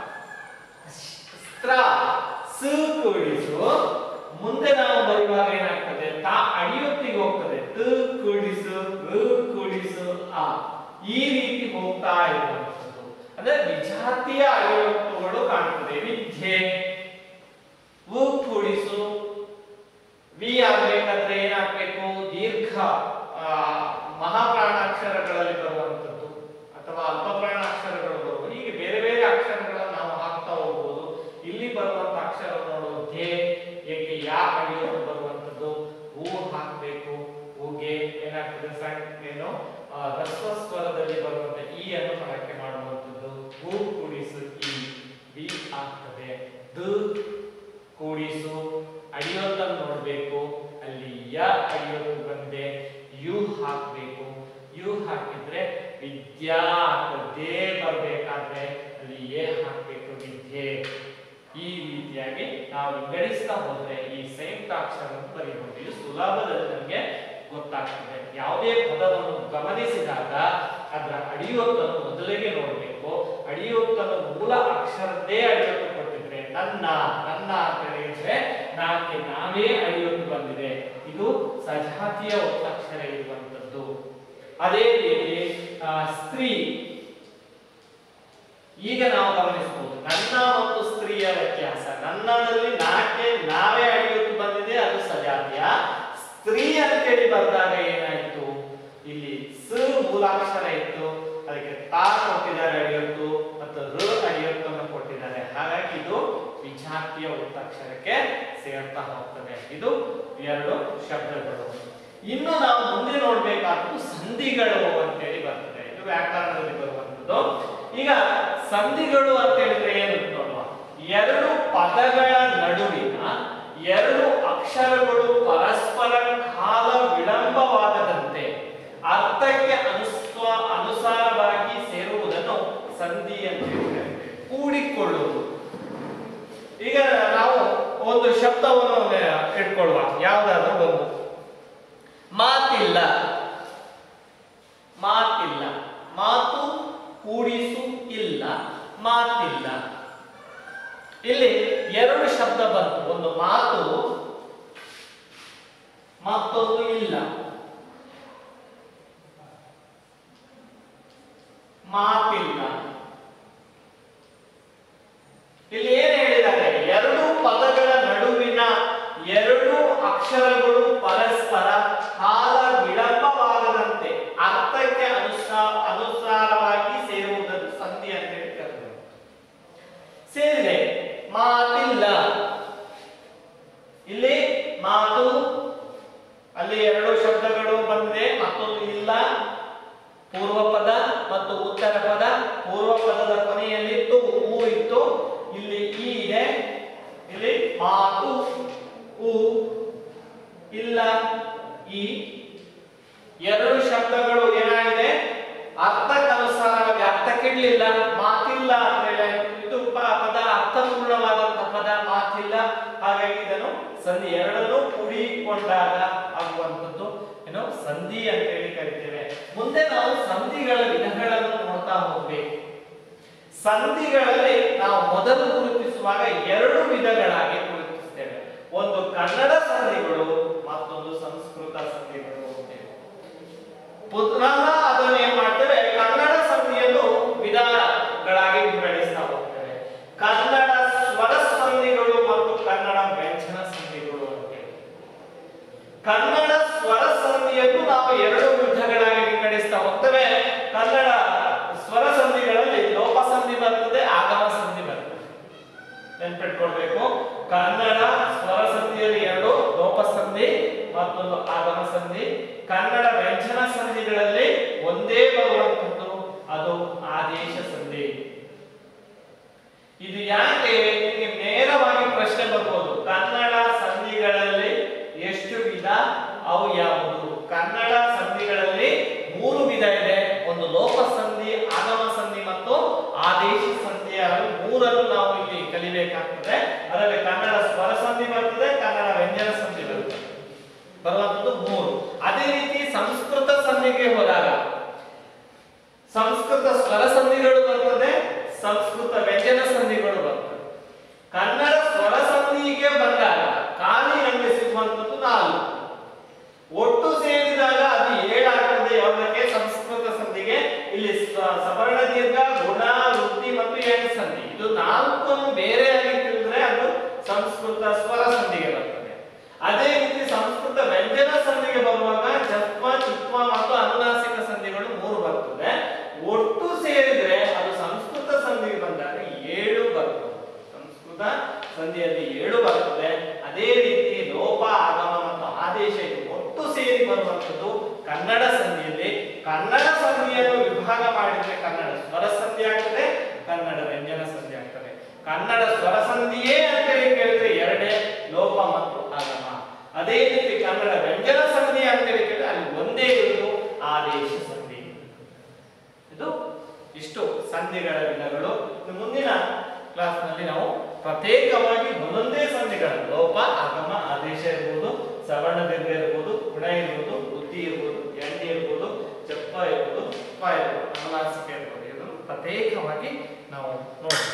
ಸ್ತ್ರ ಸ ಕೂಡಿಸು ಮುಂದೆ ನಾವು ಬರುವಾಗ ಏನಾಗ್ತದೆ ತಾ ಅಡಿಯೊತ್ತಿಗೆ ಹೋಗ್ತದೆ ತ ಕೂಡಿಸು ಋ ಕೂಡಿಸು ಆ ಈ ರೀತಿ ಹೋಗ್ತಾ ಇರುವಂತದ್ದು ಅಂದ್ರೆ ವಿಜಾತಿಯ ಅಡಿಯೊತ್ತುಗಳು ಕಾಣ್ತದೆ ವಿದ್ಯೆ ಉ ಕೂಡಿಸು ವಿ ಆಗ್ಬೇಕಾದ್ರೆ ಏನಾಗ್ಬೇಕು ದೀರ್ಘ ಆ, ಮಹಾಪ್ರಾಣಾಕ್ಷರಗಳಲ್ಲಿ ಬರುವಂತದ್ದು ಅಥವಾ ಅಲ್ಪ ಪ್ರಾಣಾಕ್ಷರಗಳು ಬರುವುದು ಹೀಗೆ ಬೇರೆ ಬೇರೆ ಅಕ್ಷರಗಳನ್ನು ನಾವು ಹಾಕ್ತಾ ಹೋಗ್ಬೋದು ಇಲ್ಲಿ ಬರುವಂತ ಅಕ್ಷರ ನೋಡುವ ಧೇ ಏಕೆ ಯಾ ಅಡಿಯೋದು ಬರುವಂತದ್ದು ಹೂ ಹಾಕ್ಬೇಕು ಹೂಗೆ ಏನಾಗ್ತದೆ ಸಣ್ಣ ಏನು ಆ, ಹ್ರಸ್ವ ಸ್ವರದಲ್ಲಿ ಬರುವಂತ ಈ ಅನ್ನು ಬಳಕೆ ಮಾಡುವಂತದ್ದು ಹೂ ಕೂಡಿಸು ಈ ವಿ ಆಗ್ತದೆ ದ ಕೂಡಿಸು ಅಡಿಯೋದನ್ನು ನೋಡ್ಬೇಕು ಅಲ್ಲಿ ಯ ಅಡಿಯೋದು ಬಂದೆ ಯು ಹಾಕ್ಬೇಕು ಯು ಹಾಕಿದ್ರೆ ವಿದ್ಯಾ ದೇ ಬರ್ಬೇಕಾದ್ರೆ ಅಲ್ಲಿ ಎ ಹಾಕ್ಬೇಕು ವಿದ್ಯೆ ಈ ರೀತಿಯಾಗಿ ನಾವು ವಿಂಗಡಿಸ್ತಾ ಹೋದ್ರೆ ಈ ಸಂಯುಕ್ತಾಕ್ಷರವನ್ನು ಬರೀಬಹುದು ಇದು ಸುಲಭದಲ್ಲಿ ನಮಗೆ ಗೊತ್ತಾಗ್ತದೆ ಯಾವುದೇ ಪದವನ್ನು ಗಮನಿಸಿದಾಗ ಅದರ ಅಡಿಯೋತ್ತನ್ನು ಮೊದಲಿಗೆ ನೋಡಬೇಕು ಅಡಿಯೋತ್ತನ್ನು ಮೂಲ ಅಕ್ಷರದ್ದೇ ಅಡಿಯೋತ್ತು ಕೊಟ್ಟಿದ್ರೆ ನನ್ನ ನನ್ನ ಅಂತ ಹೇಳಿದ್ರೆ ನಾಕೆ ನಾವೇ ಅಡಿಯೋತ್ತು ಬಂದಿದೆ ಇದು ಸಜಾತಿಯ ಒತ್ತಕ್ಷರ ಇರುವಂತದ್ದು ಅದೇ ರೀತಿ ಆ, ಸ್ತ್ರೀ ಈಗ ನಾವು ಗಮನಿಸಬಹುದು ನನ್ನ ಮತ್ತು ಸ್ತ್ರೀಯ ವ್ಯತ್ಯಾಸ ನನ್ನದಲ್ಲಿ ನಾಕೆ ನಾವೇ ಅಡಿಯೋತ್ತು ಬಂದಿದೆ ಅದು ಸಜಾತಿಯ ಸ್ತ್ರೀ ಅಂತೇಳಿ ಬಂದಾಗ ಏನಾಯ್ತು ಇಲ್ಲಿ ಸ ಮೂಲಾಕ್ಷರ ಇತ್ತು ಅದಕ್ಕೆ ತಾ ಕೊಟ್ಟಿದ್ದಾರೆ ಅಡಿಯೊತ್ತು ಮತ್ತು ಋ ಅಡಿಯೊತ್ತನ್ನು ಕೊಟ್ಟಿದ್ದಾರೆ ಹಾಗಾಗಿ ಇದು ವಿಜಾತಿಯ ಒತ್ತಕ್ಷರಕ್ಕೆ ಸೇರ್ತಾ ಹೋಗ್ತದೆ ಇದು ಎರಡು ಶಬ್ದಗಳು ಇನ್ನು ನಾವು ಮುಂದೆ ನೋಡ್ಬೇಕಾದ್ದು ಸಂಧಿಗಳು ಅಂತೇಳಿ ಬರ್ತದೆ ಇದು ವ್ಯಾಕರಣದಲ್ಲಿ ಬರುವಂತದ್ದು ಈಗ ಸಂಧಿಗಳು ಅಂತ ಹೇಳಿದ್ರೆ ಏನು ನೋಡುವ ಎರಡು ಪದಗಳ ನಡುವಿನ ಎರಡು ಅಕ್ಷರಗಳು ಪರಸ್ಪರ ಕಾಲ ವಿಳಂಬವಾಗದಂತೆ ಅರ್ಥಕ್ಕೆ ಅನುಸ್ವ ಅನುಸಾರವಾಗಿ ಸೇರುವುದನ್ನು ಸಂಧಿ ಅಂತ ಹೇಳ್ತೇವೆ ಕೂಡಿಕೊಳ್ಳುವುದು ಈಗ ನಾವು ಒಂದು ಶಬ್ದವನ್ನು ಇಟ್ಕೊಳ್ಳುವ ಯಾವ್ದಾದ್ರು ಒಂದು ಮಾತಿಲ್ಲ ಮಾತಿಲ್ಲ ಮಾತು ಕೂಡಿಸು ಇಲ್ಲ ಮಾತಿಲ್ಲ ಇಲ್ಲಿ ಎರಡು ಶಬ್ದ ಬಂತು ಒಂದು ಮಾತು ಮತ್ತೊಂದು ಇಲ್ಲ ಮಾತಿಲ್ಲ ಇಲ್ಲಿ ಏನ್ ಹೇಳಿದ್ದಾರೆ ಎರಡು ಪದಗಳ ನಡುವಿನ ಎರಡು ಅಕ್ಷರಗಳು ಪರಸ್ಪರ ಕಾಲ ವಿಳಂಬವಾಗದಂತೆ ಅರ್ಥಕ್ಕೆ ಅನುಸಾ ಅನುಸಾರವಾಗಿ ಸೇರುವುದನ್ನು ಸಂಧಿ ಅಂತ ಹೇಳಿ ಕರೆದರು ಸೇರಿದೆ ಮಾತಿಲ್ಲ ಇಲ್ಲಿ ಮಾತು ಅಲ್ಲಿ ಎರಡು ಶಬ್ದಗಳು ಬಂದಿದೆ ಮತ್ತೊಂದು ಇಲ್ಲ ಪೂರ್ವ ಪದ ಮತ್ತು ಉತ್ತರ ಪದ ಪೂರ್ವ ಪದದ ಕೊನೆಯಲ್ಲಿ ಇತ್ತು ಹೂ ಇತ್ತು ಇಲ್ಲಿ ಈ ಇದೆ ಇಲ್ಲಿ ಮಾತು ಹೂ ಇಲ್ಲ ಈ ಎರಡು ಶಬ್ದಗಳು ಏನಾಗಿದೆ ಅರ್ಥಕ್ಕನುಸಾರವಾಗಿ ಅರ್ಥಕ್ಕಿಡ್ಲಿಲ್ಲ ಮಾತಿಲ್ಲ ಅಂತ ಹೇಳಿ ಇದು ಪ- ಪದ ಅರ್ಥಪೂರ್ಣವಾದಂತಹ ಪದ ಮಾತಿಲ್ಲ ಹಾಗಾಗಿ ಇದನ್ನು ಸಂಧಿ ಎರಡನ್ನೂ ಕೂಡಿಕೊಂಡಾಗ ಆಗುವಂಥದ್ದು ಏನು ಸಂಧಿ ಅಂತ ಹೇಳಿ ಕರಿತೇವೆ ಮುಂದೆ ನಾವು ಸಂಧಿಗಳ ವಿಧಗಳನ್ನು ನೋಡ್ತಾ ಹೋಗ್ಬೇಕು ಸಂಧಿಗಳಲ್ಲಿ ನಾವು ಮೊದಲು ಗುರುತಿಸುವಾಗ ಎರಡು ವಿಧಗಳಾಗಿ ಗುರುತಿಸ್ತೇವೆ ಒಂದು ಕನ್ನಡ ಸಂಧಿಗಳು ಮತ್ತೊಂದು ಸಂಸ್ಕೃತ ಸಂಧಿಗಳು ಅಂತೇಳಿ ಪುನಃ ಅದನ್ನು ಏನ್ ಮಾಡ್ತೇವೆ ಕನ್ನಡ ಸಂಧಿಯನ್ನು ವಿಧಾನಗಳಾಗಿ ವಿಂಗಡಿಸ್ತಾ ಹೋಗ್ತೇವೆ ಕನ್ನಡ ಸ್ವರ ಸಂಧಿಗಳು ಮತ್ತು ಕನ್ನಡ ವ್ಯಂಜನ ಸಂಧಿಗಳು ಅಂತೇಳಿ ಕನ್ನಡ ಸ್ವರ ಸಂಧಿಯನ್ನು ನಾವು ಎರಡು ವಿಧಗಳಾಗಿ ವಿಂಗಡಿಸ್ತಾ ಹೋಗ್ತೇವೆ ಕನ್ನಡ ಸ್ವರ ಸಂಧಿಗಳಲ್ಲಿ ಲೋಪ ಸಂಧಿ ಬರ್ತದೆ ಆಗಮ ಸಂಧಿ ಬರ್ತದೆ ನೆನ್ಪಿಟ್ಕೊಳ್ಬೇಕು ಕನ್ನಡ ಸ್ವರ ಸಂಧಿಯಲ್ಲಿ ಎರಡು ಲೋಪ ಸಂಧಿ ಮತ್ತೊಂದು ಆಗಮ ಸಂಧಿ ಕನ್ನಡ ವ್ಯಂಜನ ಸಂಧಿಗಳಲ್ಲಿ ಒಂದೇ ಬರುವಂತದ್ದು ಅದು ಆದೇಶ ಸಂಧಿ ಇದು ಯಾಕೆ ನಿಮಗೆ ನೇರವಾಗಿ ಪ್ರಶ್ನೆ ಬರ್ಬೋದು ಕನ್ನಡ ಸಂಧಿಗಳಲ್ಲಿ ಎಷ್ಟು ವಿಧ ಅವು ಯಾವುದು ಕನ್ನಡ ಸಂಧಿಗಳಲ್ಲಿ ಮೂರು ವಿಧ ಇದೆ ಒಂದು ಲೋಪ ಸಂಧಿ ಆಗಮ ಸಂಧಿ ಮತ್ತು ಆದೇಶ ಸಂಧಿ ಹಾಗೂ ಮೂರನ್ನು ನಾವು ಇಲ್ಲಿ ಕಲಿಬೇಕಾಗ್ತದೆ ಅದರಲ್ಲಿ ಕನ್ನಡ ಸ್ವರ ಸಂಧಿ ಬರ್ತದೆ ಕನ್ನಡ ವ್ಯಂಜನ ಸಂಧಿ ಬರ್ತದೆ ಬರುವಂತದ್ದು ಮೂರು ಅದೇ ರೀತಿ ಸಂಸ್ಕೃತ ಸಂಧಿಗೆ ಹೋದಾಗ ಸಂಸ್ಕೃತ ಸ್ವರ ಸಂಧಿಗಳು ಬರ್ತದೆ ಸಂಸ್ಕೃತ ವ್ಯಂಜನ ಸಂಧಿಗಳು ಬರ್ತದೆ ಕನ್ನಡ ಸ್ವರ ಸಂಧಿಗೆ ಬಂದಾಗ ಖಾಲಿ ನಮಗೆ ಸಿಗುವಂತದ್ದು ನಾಲ್ಕು ಒಟ್ಟು ಸೇರಿದಾಗ ಅದು ಏಳಾಗ್ತದೆ ಯಾವುದಕ್ಕೆ ಸಂಸ್ಕೃತ ಸಂಧಿಗೆ ಇಲ್ಲಿ ಸ- ಸವರ್ಣ ದೀರ್ಘ ಗುಣ ವೃತ್ತಿ ಮತ್ತು ಎಣ್ ಸಂಧಿ ಇದು ನಾಲ್ಕನ್ನು ಬೇರೆಯಾಗಿ ತಿಳಿದ್ರೆ ಅದು ಸಂಸ್ಕೃತ ಸ್ವರ ಸಂಧಿಗೆ ಬರ್ತದೆ ಅದೇ ರೀತಿ ಸಂಸ್ಕೃತ ವ್ಯಂಜನ ಸಂಧಿಗೆ ಬರುವಾಗ ಜತ್ವ ಚಿತ್ವ ಮತ್ತು ಅನುನಾಸಿಕ ಸಂಧಿಗಳು ಮೂರು ಬರ್ತದೆ ಒಟ್ಟು ಸೇರಿದ್ರೆ ಅದು ಸಂಸ್ಕೃತ ಸಂಧಿಗೆ ಬಂದಾಗ ಏಳು ಬರ್ತದೆ ಸಂಸ್ಕೃತ ಸಂಧಿಯಲ್ಲಿ ಏಳು ಬರ್ತದೆ ಅದೇ ರೀತಿ ಲೋಪ ಆಗಮ ಮತ್ತು ಆದೇಶ ಇದು ಒಟ್ಟು ಸೇರಿ ಬರುವಂತದ್ದು ಕನ್ನಡ ಸಂಧಿಯಲ್ಲಿ ಕನ್ನಡ ಸಂಧಿಯನ್ನು ವಿಭಾಗ ಮಾಡಿದ್ರೆ ಕನ್ನಡ ಸ್ವರ ಸಂಧಿ ಆಗ್ತದೆ ಕನ್ನಡ ವ್ಯಂಜನ ಸಂಧಿ ಆಗ್ತದೆ ಕನ್ನಡ ಸ್ವರ ಸಂಧಿಯೇ ಅಂತ ಹೇಳಿ ಕೇಳಿದ್ರೆ ಎರಡೇ ಲೋಪ ಮತ್ತು ಆಗಮ ಅದೇ ರೀತಿ ಕನ್ನಡ ವ್ಯಂಜನ ಸಂಧಿ ಅಂತ ಹೇಳಿ ಕೇಳಿದ್ರೆ ಅಲ್ಲಿ ಒಂದೇ ಇರುವುದು ಆದೇಶ ಸಂಧಿ ಇದು ಇಷ್ಟು ಸಂಧಿಗಳ ವಿಧಗಳು ಇನ್ನು ಮುಂದಿನ ಕ್ಲಾಸ್ ನಲ್ಲಿ ನಾವು ಪ್ರತ್ಯೇಕವಾಗಿ ಒಂದೊಂದೇ ಸಂಧಿಗಳ ಲೋಪ ಆಗಮ ಆದೇಶ ಇರ್ಬೋದು ಸವರ್ಣ ದೀರ್ಘ ಇರ್ಬೋದು ಗುಣ ಇರ್ಬೋದು ಬುದ್ಧಿ ಇರ್ಬೋದು ಎಂಡಿ ಇರ್ಬೋದು ಜಪ್ಪ ಇರ್ಬೋದು ಪ ಇರ್ಬೋದು ಅನುನಾಸಿಕ ಇರ್ಬೋದು ಇದನ್ನು ಪ್ರತ್ಯೇಕವಾಗಿ ನಾವು ನೋಡೋಣ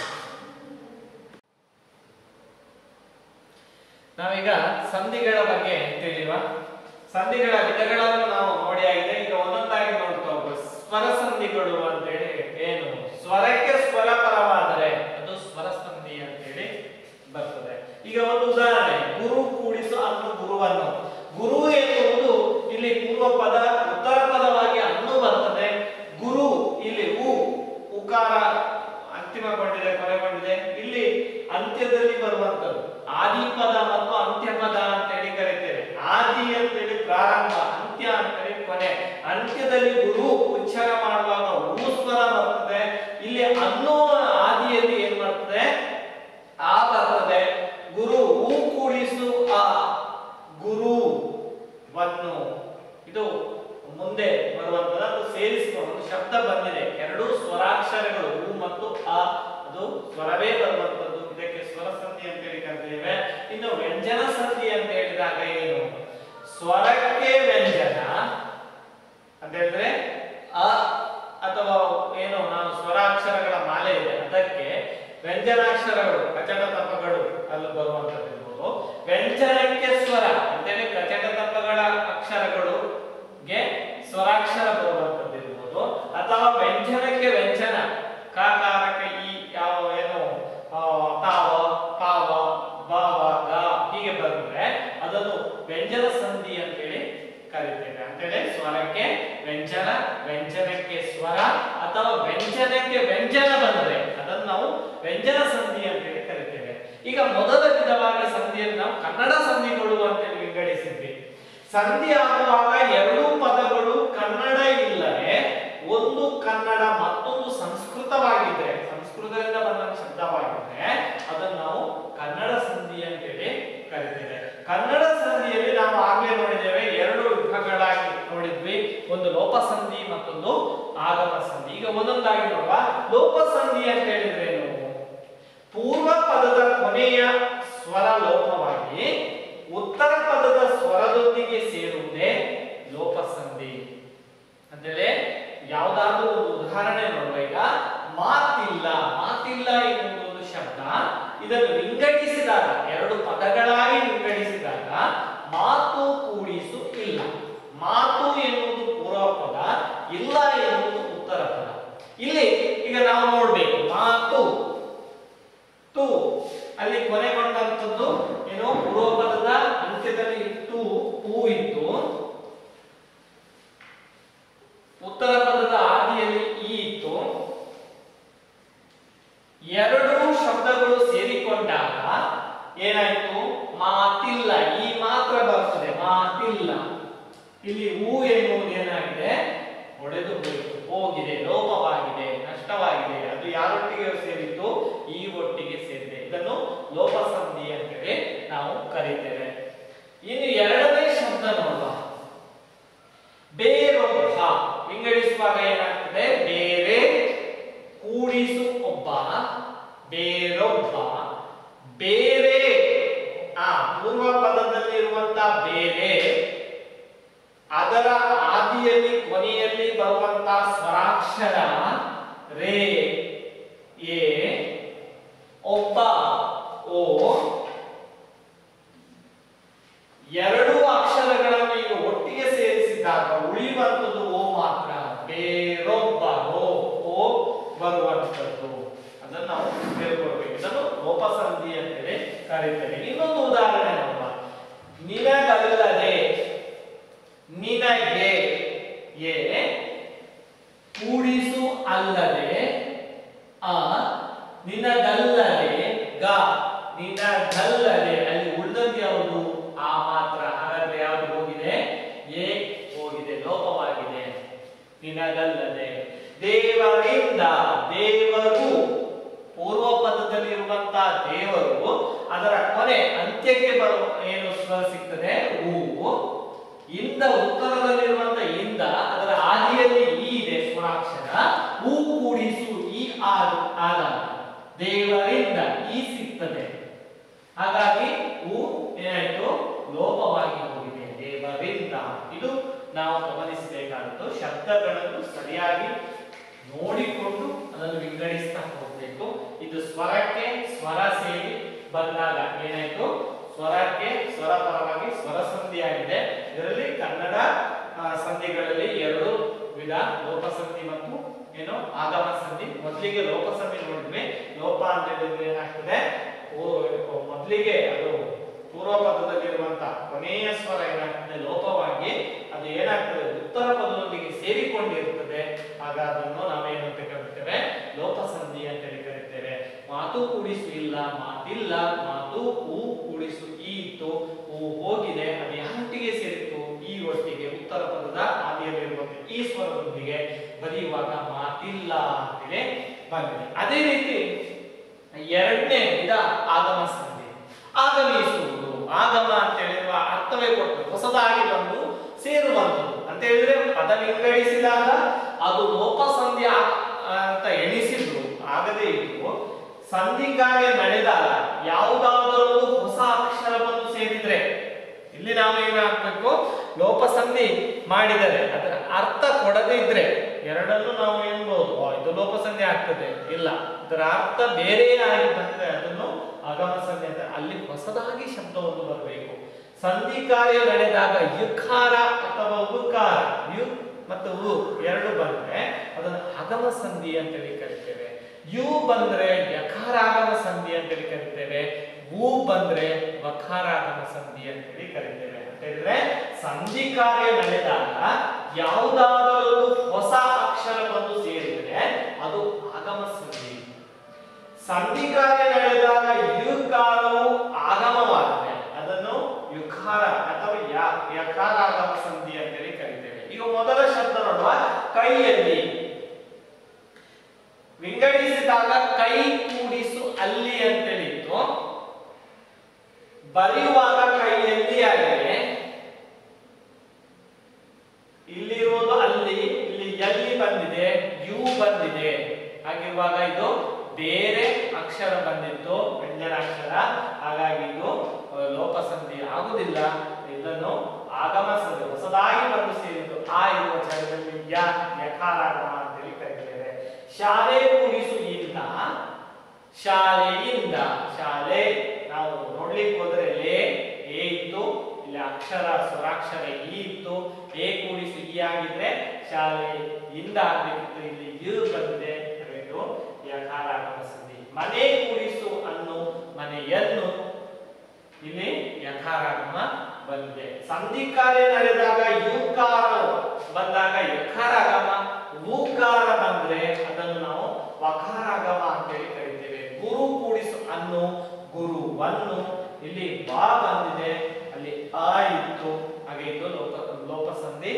ನಾವೀಗ ಸಂಧಿಗಳ ಬಗ್ಗೆ ತಿಳಿಯುವ ಸಂಧಿಗಳ ವಿಧಗಳನ್ನು ನಾವು ನೋಡಿ ಆಗಿದೆ ಈಗ ಒಂದೊಂದಾಗಿ ನೋಡ್ತಾ ಹೋಗುವ ಸ್ವರ ಸಂಧಿಗಳು ಅಂತೇಳಿ ಏನು ಸ್ವರಕ್ಕೆ ಸ್ವರ ಪರವಾದರೆ ಅದು ಸ್ವರ ಸಂಧಿ ಅಂತೇಳಿ ಬರ್ತದೆ ಈಗ ಒಂದು ಉದಾಹರಣೆ ಗುರು ಕೂಡಿಸು ಅನ್ನು ಗುರುವನ್ನು ಗುರು ಎನ್ನುವುದು ಇಲ್ಲಿ ಪೂರ್ವ ಪದ ಉತ್ತರ ಪದವಾಗಿ ಅನ್ನು ಬರ್ತದೆ ಗುರು ಇಲ್ಲಿ ಉ ಉಕಾರ ಅಂತಿಮಗೊಂಡಿದೆ ಕೊನೆಗೊಂಡಿದೆ ಇಲ್ಲಿ ಅಂತ್ಯದಲ್ಲಿ ಬರುವಂತದ್ದು ಆದಿ ಪದ ಮತ್ತು ಅಂತ್ಯ ಪದ ಅಂತೇಳಿ ಕರಿತೇವೆ ಆದಿ ಅಂತೇಳಿ ಪ್ರಾರಂಭ ಅಂತ್ಯ ಅಂತೇಳಿ ಕೊನೆ ಅಂತ್ಯದಲ್ಲಿ ಗುರು ಉಚ್ಚಾರ ಮಾಡುವಾಗ ಉ ಸ್ವರ ಬರ್ತದೆ ಇಲ್ಲಿ ಅನ್ನೋ ಆದಿಯಲ್ಲಿ ಏನ್ ಬರ್ತದೆ ಆ ಬರ್ತದೆ ಗುರು ಹೂ ಕೂಡಿಸು ಆ ಗುರು ವನ್ನು ಇದು ಮುಂದೆ ಬರುವಂತದ್ದು ಅದು ಸೇರಿಸಿಕೊಂಡು ಒಂದು ಶಬ್ದ ಬಂದಿದೆ ಎರಡು ಸ್ವರಾಕ್ಷರಗಳು ಹೂ ಮತ್ತು ಆ ಅದು ಸ್ವರವೇ ಬರುವಂತದ್ದು ಇದಕ್ಕೆ ಸ್ವರ ಸಂಧಿ ಅಂತ ಹೇಳಿ ಕರಿತೇವೆ ಇನ್ನು ವ್ಯಂಜನ ಸಂಧಿ ಅಂತ ಹೇಳಿದಾಗ ಏನು ಸ್ವರಕ್ಕೆ ವ್ಯಂಜನ ಅಂತ ಹೇಳಿದ್ರೆ ಅ ಅಥವಾ ಏನು ನಾವು ಸ್ವರಾಕ್ಷರಗಳ ಮಾಲೆ ಇದೆ ಅದಕ್ಕೆ ವ್ಯಂಜನಾಕ್ಷರಗಳು ಕಚಟ ತಪ್ಪಗಳು ಅಲ್ಲಿ ಬರುವಂತದ್ದು ಇರ್ಬೋದು ವ್ಯಂಜನಕ್ಕೆ ಸ್ವರ ಅಂತೇಳಿ ಕಚಟ ತಪ್ಪಗಳ ಅಕ್ಷರಗಳು ಗೆ ಸ್ವರಾಕ್ಷರ ಬರುವಂತದ್ದು ಇರ್ಬೋದು ಅಥವಾ ವ್ಯಂಜನಕ್ಕೆ ವ್ಯಂಜನ ಕಾಕಾರಕ್ಕೆ ಈ ಯಾವ ಏನು ಆ, ತಾವ ಪಾವ ಬಾವ ಗ ಹೀಗೆ ಬಂದ್ರೆ ಅದನ್ನು ವ್ಯಂಜನ ಸಂಧಿ ಅಂತೇಳಿ ಕರಿತೇವೆ ಅಂತೇಳಿ ಸ್ವರಕ್ಕೆ ವ್ಯಂಜನ ವ್ಯಂಜನಕ್ಕೆ ಸ್ವರ ಅಥವಾ ವ್ಯಂಜನಕ್ಕೆ ವ್ಯಂಜನ ಬಂದ್ರೆ ಅದನ್ನು ನಾವು ವ್ಯಂಜನ ಸಂಧಿ ಅಂತೇಳಿ ಕರಿತೇವೆ ಈಗ ಮೊದಲ ವಿಧವಾದ ಸಂಧಿಯನ್ನು ನಾವು ಕನ್ನಡ ಸಂಧಿಗಳು ಅಂತೇಳಿ ವಿಂಗಡಿಸಿದ್ವಿ ಸಂಧಿ ಆಗುವಾಗ ಎರಡು ಪದಗಳು ಕನ್ನಡ ಇಲ್ಲದೆ ಒಂದು ಕನ್ನಡ ಮತ್ತೊಂದು ಸಂಸ್ಕೃತವಾಗಿದ್ರೆ ಸಂಸ್ಕೃತದಿಂದ ಬಂದ ಶಬ್ದವಾಗಿದ್ರೆ ಅದನ್ನು ನಾವು ಕನ್ನಡ ಸಂಧಿ ಅಂತೇಳಿ ಕರಿತೇವೆ ಕನ್ನಡ ಸಂಧಿಯಲ್ಲಿ ನಾವು ಆಗ್ಲೇ ನೋಡಿದ್ದೇವೆ ಎರಡು ವಿಭಾಗಗಳಾಗಿ ನೋಡಿದ್ವಿ ಒಂದು ಲೋಪ ಸಂಧಿ ಮತ್ತೊಂದು ಆಗಮ ಸಂಧಿ ಈಗ ಒಂದೊಂದಾಗಿ ನೋಡುವ ಲೋಪ ಸಂಧಿ ಅಂತ ಹೇಳಿದ್ರೆ ಏನು ಪೂರ್ವ ಪದದ ಕೊನೆಯ ಸ್ವರ ಲೋಪವಾಗಿ ಉತ್ತರ ಪದದ ಸ್ವರದೊಂದಿಗೆ ಸೇರುವುದೇ ಲೋಪ ಸಂಧಿ ಅಂತೇಳಿ ಯಾವ್ದಾದ್ರೂ ಒಂದು ಉದಾಹರಣೆ ನೋಡುವ ಈಗ ಮಾತಿಲ್ಲ ಮಾತಿಲ್ಲ ಎನ್ನುವುದು ಒಂದು ಶಬ್ದ ಇದನ್ನು ವಿಂಗಡಿಸಿದಾಗ ಎರಡು ಪದಗಳಾಗಿ ವಿಂಗಡಿಸಿದಾಗ ಮಾತು ಕೂಡಿಸು ಇಲ್ಲ ಮಾತು ಎನ್ನುವುದು ಪೂರ್ವ ಪದ ಇಲ್ಲ ಎನ್ನುವುದು ಉತ್ತರ ಪದ ಇಲ್ಲಿ ಈಗ ನಾವು ನೋಡ್ಬೇಕು ಮಾತು ತು ಅಲ್ಲಿ ಕೊನೆಗೊಂಡಂತದ್ದು ಏನು ಪೂರ್ವ ಪದದ ಅಂತ್ಯದಲ್ಲಿ ಇತ್ತು ಹೂ ಇತ್ತು ಉತ್ತರ ಪದದ ಆದಿಯಲ್ಲಿ ಈ ಇತ್ತು ಎರಡು ಶಬ್ದಗಳು ಸೇರಿಕೊಂಡಾಗ ಏನಾಯ್ತು ಮಾತಿಲ್ಲ ಈ ಮಾತ್ರ ಬರ್ತದೆ ಮಾತಿಲ್ಲ ಹೂ ಎನ್ನುವುದು ಏನಾಗಿದೆ ಒಡೆದು ಹೋಯಿತು ಹೋಗಿದೆ ಲೋಪವಾಗಿದೆ ನಷ್ಟವಾಗಿದೆ ಅದು ಯಾರೊಟ್ಟಿಗೆ ಸೇರಿತ್ತು ಈ ಒಟ್ಟಿಗೆ ಸೇರಿದೆ ಇದನ್ನು ಲೋಪಸಂಧಿ ಅಂತೇಳಿ ನಾವು ಕರೀತೇವೆ ಇನ್ನು ಎರಡನೇ ಶಬ್ದ ನೋಡುವ ಬೇರೊಬ್ಬ ವಿಂಗಡಿಸುವಾಗ ಏನಾಗ್ತದೆ ಬೇರೆ ಕೂಡಿಸು ಒಬ್ಬ ಬೇರೊಬ್ಬ ಬೇರೆ ಆ ಪೂರ್ವ ಪದದಲ್ಲಿರುವಂತ ಬೇರೆ ಅದರ ಆದಿಯಲ್ಲಿ ಕೊನೆಯಲ್ಲಿ ಬರುವಂತ ಸ್ವರಾಕ್ಷರ ರೇ ಎ ಒಬ್ಬ ಓ ಎರಡು ಅಕ್ಷರಗಳನ್ನು ಈಗ ಒಟ್ಟಿಗೆ ಸೇರಿಸಿದಾಗ ಉಳಿಯುವಂಥದ್ದು ಓ ಮಾತ್ರ ಬೇರೊಬ್ಬ ಓ ಓ ಬರುವಂಥದ್ದು ಅದನ್ನು ನಾವು ತಿಳ್ಕೊಳ್ಬೇಕು ಇದನ್ನು ಲೋಪಸಂಧಿ ಅಂತೇಳಿ ಕರೀತೇವೆ ಇನ್ನೊಂದು ಉದಾಹರಣೆ ನೋಡುವ ನಿನಗಲ್ಲದೆ ನಿನಗೆ ಎ ಕೂಡಿಸು ಅಲ್ಲದೆ ಆ ನಿನಗಲ್ಲದೆ ಗ ನಿನಗಲ್ಲದೆ ಅಲ್ಲಿ ಉಳಿದದ್ದು ಯಾವುದು ಆ ಮಾತ್ರ ಹಾಗಾದ್ರೆ ಯಾವುದು ಹೋಗಿದೆ ಎ ಹೋಗಿದೆ ಲೋಪವಾಗಿದೆ ನಿನಗಲ್ಲದೆ ದೇವರಿಂದ ದೇವರು ಪೂರ್ವ ಪದದಲ್ಲಿರುವಂತಹ ದೇವರು ಅದರ ಕೊನೆ ಅಂತ್ಯಕ್ಕೆ ಬರುವ ಏನು ಸ್ವರ ಸಿಗ್ತದೆ ಹೂವು ಇಂದ ಉತ್ತರದಲ್ಲಿರುವಂತ ಇಂದ ಅದರ ಆದಿಯಲ್ಲಿ ಈ ಇದೆ ಸ್ವರಾಕ್ಷರ ಹೂ ಕೂಡಿಸು ಈ ಆದ ಆದಾಗ ದೇವರಿಂದ ಈ ಸಿಗ್ತದೆ ಹಾಗಾಗಿ ಹೂ ಏನಾಯ್ತು ಲೋಪವಾಗಿ ಹೋಗಿದೆ ದೇವರಿಂದ ಇದು ನಾವು ಗಮನಿಸಬೇಕಾದದ್ದು ಶಬ್ದಗಳನ್ನು ಸರಿಯಾಗಿ ನೋಡಿಕೊಂಡು ಅದನ್ನು ವಿಂಗಡಿಸ್ತಾ ಹೋಗ್ಬೇಕು ಇದು ಸ್ವರಕ್ಕೆ ಸ್ವರ ಸೇರಿ ಬಂದಾಗ ಏನಾಯ್ತು ಸ್ವರಕ್ಕೆ ಸ್ವರ ಪರವಾಗಿ ಸ್ವರ ಸಂಧಿಯಾಗಿದೆ ಇದರಲ್ಲಿ ಕನ್ನಡ ಆ, ಸಂಧಿಗಳಲ್ಲಿ ಎರಡು ವಿಧ ಲೋಪಸಂಧಿ ಮತ್ತು ಏನು ಆಗಮ ಸಂಧಿ ಮೊದಲಿಗೆ ಲೋಪಸಂಧಿ ನೋಡಿದ್ವಿ ಲೋಪ ಅಂತ ಹೇಳಿದ್ರೆ ಏನಾಗ್ತದೆ ಓ- ಮೊದಲಿಗೆ ಅದು ಪೂರ್ವ ಪದದಲ್ಲಿರುವಂತ ಕೊನೆಯ ಸ್ವರ ಏನಾಗ್ತದೆ ಲೋಪವಾಗಿ ಅದು ಏನಾಗ್ತದೆ ಉತ್ತರ ಪದದೊಂದಿಗೆ ಸೇರಿಕೊಂಡಿರುತ್ತದೆ ಆಗ ಅದನ್ನು ನಾವೇನು ಅಂತ ಕರಿತೇವೆ ಲೋಪಸಂಧಿ ಅಂತ ಹೇಳಿ ಕರಿತೇವೆ ಮಾತು ಕೂಡಿಸು ಇಲ್ಲ ಮಾತಿಲ್ಲ ಮಾತು ಹೂ ಕೂಡಿಸು ಈ ಇತ್ತು ಹೂ ಹೋಗಿದೆ ಅದು ಯಾರೊಟ್ಟಿಗೆ ಸೇರಿತ್ತು ಈ ಒಟ್ಟಿಗೆ ಉತ್ತರ ಪದದ ಆದಿಯಲ್ಲಿರುವಂತೆ ಈ ಸ್ವರದೊಂದಿಗೆ ಬರೆಯುವಾಗ ಮಾತಿಲ್ಲ ಅಂತೇಳಿ ಬಂದಿದೆ ಅದೇ ರೀತಿ ಎರಡನೇ ವಿಧ ಆಗಮ ಸಂಧಿ ಆಗಮಿಸುವುದು ಆಗಮ ಅಂತ ಹೇಳಿರುವ ಅರ್ಥವೇ ಕೊಟ್ಟು ಹೊಸದಾಗಿ ಬಂದು ಸೇರುವಂಥದ್ದು ಅಂತ ಹೇಳಿದ್ರೆ ಪದ ವಿಂಗಡಿಸಿದಾಗ ಅದು ಲೋಪಸಂಧಿ ಆ- ಅಂತ ಎಣಿಸಿದ್ರು ಆಗದೇ ಇದ್ರು ಸಂಧಿ ಕಾರ್ಯ ನಡೆದಾಗ ಯಾವುದಾದರೂ ಹೊಸ ಅಕ್ಷರ ಬಂದು ಸೇರಿದ್ರೆ ಇಲ್ಲಿ ನಾವು ಏನಾಗಬೇಕು ಲೋಪಸಂಧಿ ಮಾಡಿದರೆ ಅದರ ಅರ್ಥ ಕೊಡದೇ ಇದ್ರೆ ಎರಡನ್ನು ನಾವು ಏನ್ಬಹುದು "ಓ, ಇದು ಲೋಪಸಂಧಿ ಆಗ್ತದೆ ಇಲ್ಲ ಇದರ ಅರ್ಥ ಬೇರೆ ಆಗಿ ಬಂದ್ರೆ ಅದನ್ನು ಆಗಮ ಸಂಧಿ ಅಂತ ಅಲ್ಲಿ ಹೊಸದಾಗಿ ಶಬ್ದವನ್ನು ಬರಬೇಕು ಸಂಧಿ ಕಾರ್ಯ ನಡೆದಾಗ ಯುಕಾರ ಅಥವಾ ಉಕಾರ ಯು ಮತ್ತು ಉ ಎರಡು ಬಂದ್ರೆ ಅದನ್ನು ಆಗಮ ಸಂಧಿ ಅಂತೇಳಿ ಕರಿತೇವೆ ಯು ಬಂದ್ರೆ ಯಕಾರಾಗಮ ಸಂಧಿ ಅಂತೇಳಿ ಕರಿತೇವೆ ಉ ಬಂದ್ರೆ ವಕಾರಾಗಮ ಸಂಧಿ ಅಂತೇಳಿ ಕರಿತೇವೆ ಅಂತ ಹೇಳಿದ್ರೆ ಸಂಧಿ ಕಾರ್ಯ ನಡೆದಾಗ ಯಾವುದಾದರೂ ಹೊಸ ಅಕ್ಷರ ಬಂದು ಸೇರಿದ್ರೆ ಅದು ಆಗಮ ಸಂಧಿ ಸಂಧಿ ಕಾರ್ಯ ನಡೆದಾಗ ಯುಕಾರವು ಆಗಮವಾಗಿದೆ ಅದನ್ನು ಯುಕಾರ ಅಥವಾ ಯ- ಯಕಾರಾಗಮ ಸಂಧಿ ಅಂತೇಳಿ ಕರಿತೇವೆ ಈಗ ಮೊದಲ ಶಬ್ದ ನೋಡುವ ಕೈಯಲ್ಲಿ ವಿಂಗಡಿಸಿದಾಗ ಕೈ ಕೂಡಿಸು ಅಲ್ಲಿ ಅಂತೇಳಿತ್ತು ಬರೆಯುವಾಗ ಕೈಯಲ್ಲಿ ಆಗಿದೆ ಇಲ್ಲಿರುವುದು ಅಲ್ಲಿ ಇಲ್ಲಿ ಎಲ್ಲಿ ಬಂದಿದೆ ಯು ಬಂದಿದೆ ಹಾಗಿರುವಾಗ ಇದು ಬೇರೆ ಅಕ್ಷರ ಬಂದಿತ್ತು ವ್ಯಂಜನಾಕ್ಷರ ಹಾಗಾಗಿ ಇದು ಆ, ಲೋಪಸಂಧಿ ಆಗುದಿಲ್ಲ ಇದನ್ನು ಆಗಮ ಸಂಧಿ ಹೊಸದಾಗಿ ಬಂದು ಸೇರಿದ್ದು ಆ ಇರುವ ಜಾಗದಲ್ಲಿ ಯ ಯಕಾರಾಗಮ ಅಂತೇಳಿ ಕರಿತೇವೆ ಶಾಲೆ ಕೂಡಿಸು ಇಲ್ಲ ಶಾಲೆಯಿಂದ ಶಾಲೆ ನಾವು ನೋಡ್ಲಿಕ್ಕೆ ಹೋದ್ರೆ ಲೇ ಎ ಇತ್ತು ಇಲ್ಲಿ ಅಕ್ಷರ ಸ್ವರಾಕ್ಷರ ಇ ಇತ್ತು ಎ ಕೂಡಿಸು ಇ ಆಗಿದ್ರೆ ಶಾಲೆ ಇಂದ ಆಗ್ಬೇಕಿತ್ತು ಇಲ್ಲಿ ಯು ಬಂದಿದೆ ಇದು ಯಕಾರಾಗಮ ಸಂಧಿ ಮನೆ ಕೂಡಿಸು ಅನ್ನು ಮನೆಯನ್ನು ಇಲ್ಲಿ ಯಕಾರಾಗಮ ಬಂದಿದೆ ಸಂಧಿ ಕಾರ್ಯ ನಡೆದಾಗ ಯುಕಾರ ಬಂದಾಗ ಯಕಾರಾಗಮ ಊಕಾರ ಬಂದ್ರೆ ಅದನ್ನು ನಾವು ವಕಾರಾಗಮ ಅಂತೇಳಿ ಕರಿತೇವೆ ಗುರು ಕೂಡಿಸು ಅನ್ನು ಗುರುವನ್ನು ಇಲ್ಲಿ ಬಾ ಬಂದಿದೆ ಅಲ್ಲಿ ಆ ಇತ್ತು ಹಾಗೆ ಇದು ಲೋಪ ಲೋಪಸಂಧಿ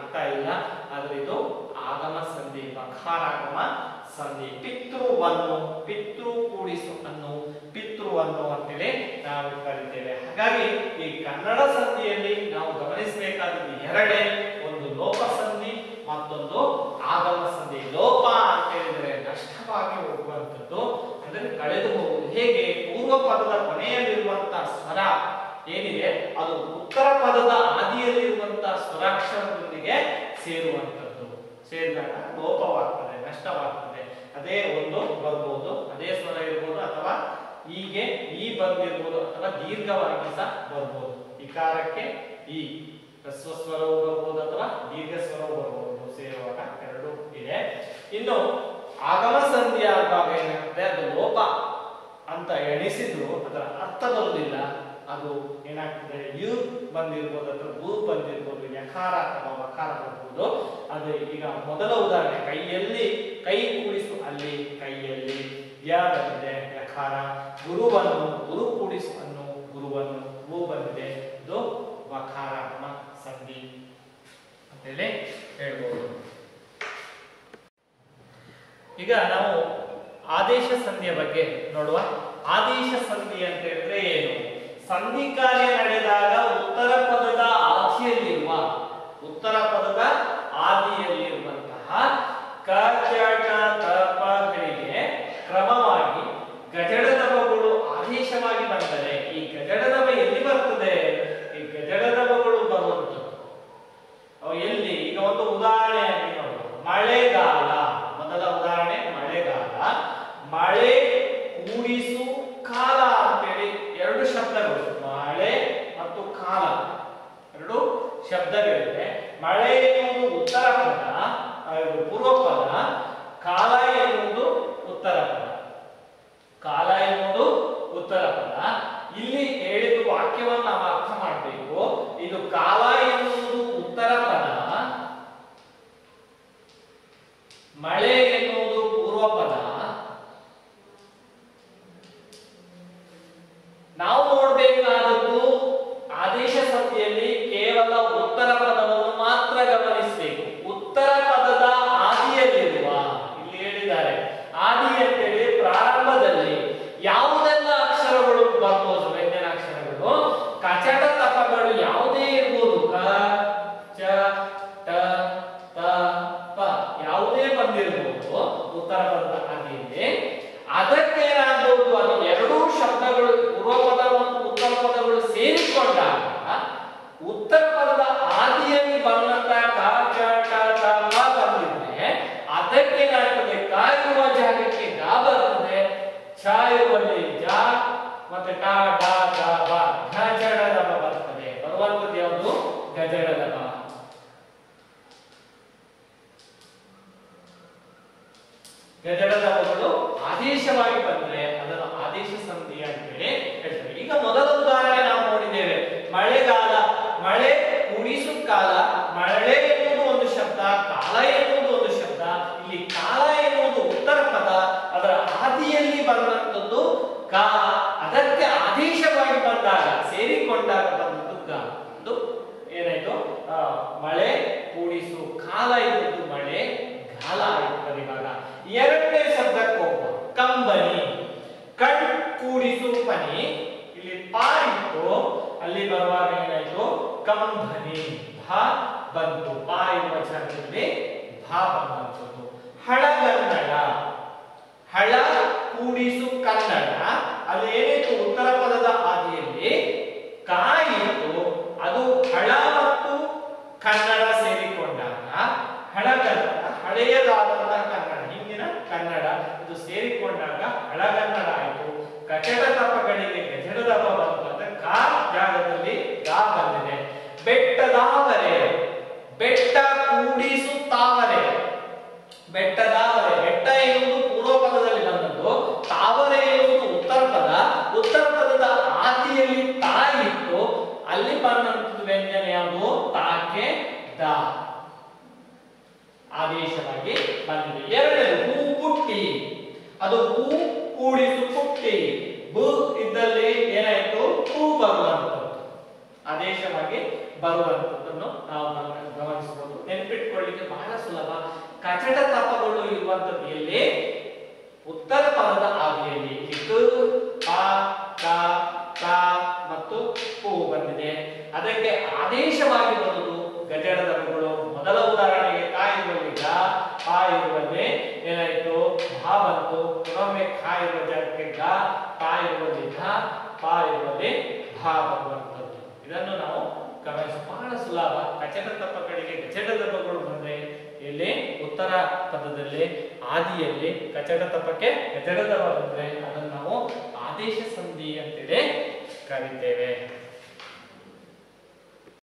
ಆಗ್ತಾ ಇಲ್ಲ ಆದ್ರೆ ಇದು ಆಗಮ ಸಂಧಿ ಬಖಾರಾಗಮ ಸಂಧಿ ಪಿತೃವನ್ನು ಪಿತೃ ಕೂಡಿಸು ಅನ್ನು ಪಿತೃವನ್ನು ಅಂತೇಳಿ ನಾವು ಕರಿತೇವೆ ಹಾಗಾಗಿ ಈ ಕನ್ನಡ ಸಂಧಿಯಲ್ಲಿ ನಾವು ಗಮನಿಸಬೇಕಾದದ್ದು ಎರಡೇ ಒಂದು ಲೋಪ ಸಂಧಿ ಮತ್ತೊಂದು ಆಗಮ ಸಂಧಿ ಲೋಪ ಅಂತ ಹೇಳಿದ್ರೆ ನಷ್ಟವಾಗಿ ಹೋಗುವಂಥದ್ದು ಅಂದ್ರೆ ಕಳೆದು ಹೋಗುವುದು ಹೇಗೆ ಪೂರ್ವ ಪದದ ಕೊನೆಯಲ್ಲಿರುವಂತಹ ಸ್ವರ ಏನಿದೆ ಅದು ಉತ್ತರ ಪದದ ಆದಿಯಲ್ಲಿರುವಂತಹ ಸ್ವರಾಕ್ಷರದೊಂದಿಗೆ ಸೇರುವಂಥದ್ದು ಸೇರಿದಾಗ ಲೋಪವಾಗ್ತದೆ ನಷ್ಟವಾಗ್ತದೆ ಅದೇ ಒಂದು ಬರ್ಬೋದು ಅದೇ ಸ್ವರ ಇರ್ಬೋದು ಅಥವಾ ಹೀಗೆ ಈ ಬಂದಿರ್ಬೋದು ಅಥವಾ ದೀರ್ಘವಾಗಿ ಸಹ ಬರ್ಬೋದು ಇಕಾರಕ್ಕೆ ಈ ಹ್ರಸ್ವ ಸ್ವರವು ಬರ್ಬೋದು ಅಥವಾ ದೀರ್ಘ ಸ್ವರವು ಬರ್ಬೋದು ಸೇರುವಾಗ ಎರಡು ಇದೆ ಇನ್ನು ಆಗಮ ಸಂಧಿ ಆಗುವಾಗ ಏನಾಗ್ತದೆ ಅದು ಲೋಪ ಅಂತ ಎಣಿಸಿದ್ರು ಅದರ ಅರ್ಥ ಬರುವುದಿಲ್ಲ ಅದು ಏನಾಗ್ತದೆ ಯು ಬಂದಿರ್ಬೋದು ಅಥವಾ ಭೂ ಬಂದಿರ್ಬೋದು ಯಕಾರ ಅಥವಾ ವಕಾರ ಬರ್ಬೋದು ಅದು ಈಗ ಮೊದಲ ಉದಾಹರಣೆ ಕೈಯಲ್ಲಿ ಕೈ ಕೂಡಿಸು ಅಲ್ಲಿ ಕೈಯಲ್ಲಿ ಯ ಬಂದಿದೆ ಯಕಾರ ಗುರುವನ್ನು ಗುರು ಕೂಡಿಸು ಅನ್ನು ಗುರುವನ್ನು ಭೂ ಬಂದಿದೆ ಇದು ವಕಾರಾತ್ಮ ಸಂಧಿ ಅಂತೇಳಿ ಹೇಳ್ಬೋದು ಈಗ ನಾವು ಆದೇಶ ಸಂಧಿಯ ಬಗ್ಗೆ ನೋಡುವ ಆದೇಶ ಸಂಧಿ ಅಂತ ಹೇಳಿದ್ರೆ ಏನು ಸಂಧಿ ಕಾರ್ಯ ನಡೆದಾಗ ಉತ್ತರ ಪದದ ಆದಿಯಲ್ಲಿರುವ ಉತ್ತರ ಪದದ ಆದಿಯಲ್ಲಿರುವಂತಹ ಕ ಚ ಟ ತ ಪ ಗಳಿಗೆ ಕ್ರಮವಾಗಿ ಗಜಡದವಗಳು ಆದೇಶವಾಗಿ ಬಂದರೆ ಈ ಗಜಡದವ ಎಲ್ಲಿ ಬರ್ತದೆ ಈ ಗಜಡದವಗಳು ಬರುವಂಥದ್ದು ಅವು ಎಲ್ಲಿ ಈಗ ಒಂದು ಉದಾಹರಣೆಯಾಗಿ ನೋಡುವ ಮಳೆಗಾಲ ಮೊದಲ ಉದಾಹರಣೆ ಮಳೆಗಾಲ ಮಳೆ ಕೂಡಿಸು ಕಾಲ ಅಂತೇಳಿ ಎರಡು ಶಬ್ದಗಳು ಮಳೆ ಮತ್ತು ಕಾಲ ಎರಡು ಶಬ್ದಗಳಿವೆ ಮಳೆ ಎನ್ನುವುದು ಉತ್ತರ ಪದ ಆ, ಇದು ಪೂರ್ವ ಪದ ಕಾಲ ಎನ್ನುವುದು ಉತ್ತರ ಪದ ಕಾಲ ಎನ್ನುವುದು ಉತ್ತರ ಪದ ಇಲ್ಲಿ ಹೇಳಿದ ವಾಕ್ಯವನ್ನು ನಾವು ಅರ್ಥ ಮಾಡಬೇಕು ಇದು ಕಾಲ ಎನ್ನುವುದು ಉತ್ತರ ಪದ ಮಳೆ ಎನ್ನುವುದು ಪೂರ್ವ ಪದ ನಾವು ನೋಡಬೇಕಾದದ್ದು ಆದೇಶ ಸಂಧಿಯಲ್ಲಿ ಕೇವಲ ಉತ್ತರ ಪದವನ್ನು ಮಾತ್ರ ಗಮನಿಸಬೇಕು ಉತ್ತರ ಪದದ ಆದಿಯಲ್ಲಿರುವ ಇಲ್ಲಿ ಹೇಳಿದ್ದಾರೆ ಆದಿ ಅಂತೇಳಿ ಪ್ರಾರಂಭದಲ್ಲಿ ಯಾವುದೆಲ್ಲ ಅಕ್ಷರಗಳು ಬರ್ಬೋದು ವ್ಯಂಜನಾಕ್ಷರಗಳು ಕಚಟ ತಪಗಳು ಯಾವುದೇ ಇರ್ಬೋದು ಕ ಚ ಟ ತ ಪ ಯಾವುದೇ ಬಂದಿರಬಹುದು ಉತ್ತರ ಪದದ ಆದಿಯಲ್ಲಿ ಅದಕ್ಕೇನಾಗಬಹುದು ಅದು ಎರಡೂ ಶಬ್ದಗಳು ಪೂರ್ವ ಪದ ಮತ್ತು ಉತ್ತರ ಪದಗಳು ಸೇರಿಕೊಂಡಾಗ ಉತ್ತರ ಪದದ ಆದಿಯಲ್ಲಿ ಬಂದಂತ ಕ ಚ ಟ ತ ಪ ಬಂದಿದ್ರೆ ಅದಕ್ಕೇನಾಗ್ತದೆ ಕ ಇರುವ ಜಾಗಕ್ಕೆ ಗ ಬರ್ತದೆ ಛ ಇರುವಲ್ಲಿ ಜ ಮತ್ತೆ ಟ ಡ ದ ಬ ಘಜಡದ ಬ ಬರ್ತದೆ ಬರುವಂತದ್ದು ಯಾವುದು ಗಜಡದ ಬ ಗಜಡದವಗಳು ಆದೇಶವಾಗಿ ಬಂದ್ರೆ ಅದನ್ನು ಆದೇಶ ಸಂಧಿ ಅಂತೇಳಿ ಹೇಳ್ತಾರೆ ಈಗ ಮೊದಲ ಉದಾಹರಣೆ ನಾವು ನೋಡಿದ್ದೇವೆ ಮಳೆಗಾಲ ಮಳೆ ಉಣಿಸು ಕಾಲ ಮಳೆ ಎನ್ನುವುದು ಒಂದು ಶಬ್ದ ಕಾಲ ಎನ್ನುವುದು ಒಂದು ಶಬ್ದ ಇಲ್ಲಿ ಕಾಲ ಎನ್ನುವುದು ಉತ್ತರ ಪದ ಅದರ ಆದಿಯಲ್ಲಿ ಬಂದಂಥದ್ದು ಕ ಅದಕ್ಕೆ ಆದೇಶವಾಗಿ ಬಂದಾಗ ಸೇರಿಕೊಂಡಾಗ ಬಂದದ್ದು ಗ ಇದು ಏನಾಯ್ತು ಆ, ಮಳೆ ಕೂಡಿಸು ಕಾಲ ಇರುವುದು ಮಳೆ ಗಾಲ ಆಯ್ತು ಇವಾಗ ಎರಡನೇ ಶಬ್ದಕ್ಕೆ ಹೋಗುವ ಕಂಬನಿ ಕಣ್ ಕೂಡಿಸು ಪನಿ ಇಲ್ಲಿ ಪಾ ಇತ್ತು ಅಲ್ಲಿ ಬರುವಾಗ ಏನಾಯ್ತು ಕಂಬನಿ ಭಾ ಬಂತು ಪಾ ಇರುವ ಜಾಗದಲ್ಲಿ ಭಾ ಬಂದಂಥದ್ದು ಹಳಗನ್ನಡ ಹಳ ಕೂಡಿಸು ಕನ್ನಡ ಅಲ್ಲಿ ಏನಿತ್ತು ಉತ್ತರ ಪದದ ಆದಿಯಲ್ಲಿ ಕಾಯಿತು ಅದು ಹಳ ಮತ್ತು ಕನ್ನಡ ಸೇರಿಕೊಂಡಾಗ ಹಳಗನ್ನಡ ಹಳೆಯದಾದಂತಹ ಕನ್ನಡ ಹಿಂದಿನ ಕನ್ನಡ ಇದು ಸೇರಿಕೊಂಡಾಗ ಹಳಗನ್ನಡ ಆಯಿತು ಕಚಡ ತಪಗಳಿಗೆ ಗಜಡದ ಬಂದ ಕಾ ಜಾಗದಲ್ಲಿ ಗಾ ಬಂದಿದೆ ಬೆಟ್ಟದಾವರೆ ಬೆಟ್ಟ ಕೂಡಿಸು ತಾವರೆ ಬೆಟ್ಟದಾವರೆ ಬೆಟ್ಟ ಎನ್ನುವುದು ಪೂರ್ವ ಪದದಲ್ಲಿ ಬಂದದ್ದು ತಾವರೆ ಎನ್ನುವುದು ಉತ್ತರ ಪದ ಉತ್ತರ ಪದದ ಆದಿಯಲ್ಲಿ ತಾ ಇತ್ತು ಅಲ್ಲಿ ಬಂದಂತದ್ದು ವ್ಯಂಜನ ಯಾವುದು ತಾಕೆ ದ ಆದೇಶವಾಗಿ ಬಂದಿದೆ ಎರಡನೇದು ಹೂ ಪುಟ್ಟಿ ಅದು ಹೂ ಕೂಡಿಸು ಪುಟ್ಟಿ ಬು ಇದ್ದಲ್ಲಿ ಏನಾಯ್ತು ಹೂ ಬರುವಂತದ್ದು ಆದೇಶವಾಗಿ ಬರುವಂತದ್ದನ್ನು ನಾವು ಗಮನ- ಗಮನಿಸಬಹುದು ನೆನಪು ನೋಡ್ಲಿಕ್ಕೆ ಬಹಳ ಸುಲಭ ಕಚಟ ತಪಗಳು ಇರುವಂತದ್ದು ಎಲ್ಲಿ ಉತ್ತರ ಪದದ ಆದಿಯಲ್ಲಿ ಕು ಪ ಕ ಕ ಮತ್ತು ಕು ಬಂದಿದೆ ಅದಕ್ಕೆ ಆದೇಶವಾಗಿ ಬರುವುದು ಗಜಡ ದಪಗಳು ಮೊದಲ ಉದಾಹರಣೆಗೆ ಕ ಇರುವಲ್ಲಿ ಗ ಪ ಇರುವಲ್ಲಿ ಏನಾಯ್ತು ಭಾ ಬಂತು ಪುನೊಮ್ಮೆ ಖ ಇರುವ ಜಾಗಕ್ಕೆ ಗ ಪ ಇರುವಲ್ಲಿ ಘ ಪ ಇರುವಲ್ಲಿ ಭಾ ಬರುವಂತದ್ದು ಇದನ್ನು ನಾವು ಗಮನಿಸ ಬಹಳ ಸುಲಭ ಕಚಟ ತಪ್ಪಗಳಿಗೆ ಗಚಟ ತಪ್ಪಗಳು ಬಂದ್ರೆ ಇಲ್ಲಿ ಉತ್ತರ ಪದದಲ್ಲಿ ಆದಿಯಲ್ಲಿ ಕಚಡ ತಪ್ಪಕ್ಕೆ ಗಜಡ ತಪ ಬಂದ್ರೆ ಅದನ್ನು ನಾವು ಆದೇಶ ಸಂಧಿ ಅಂತೇಳಿ ಕರಿತೇವೆ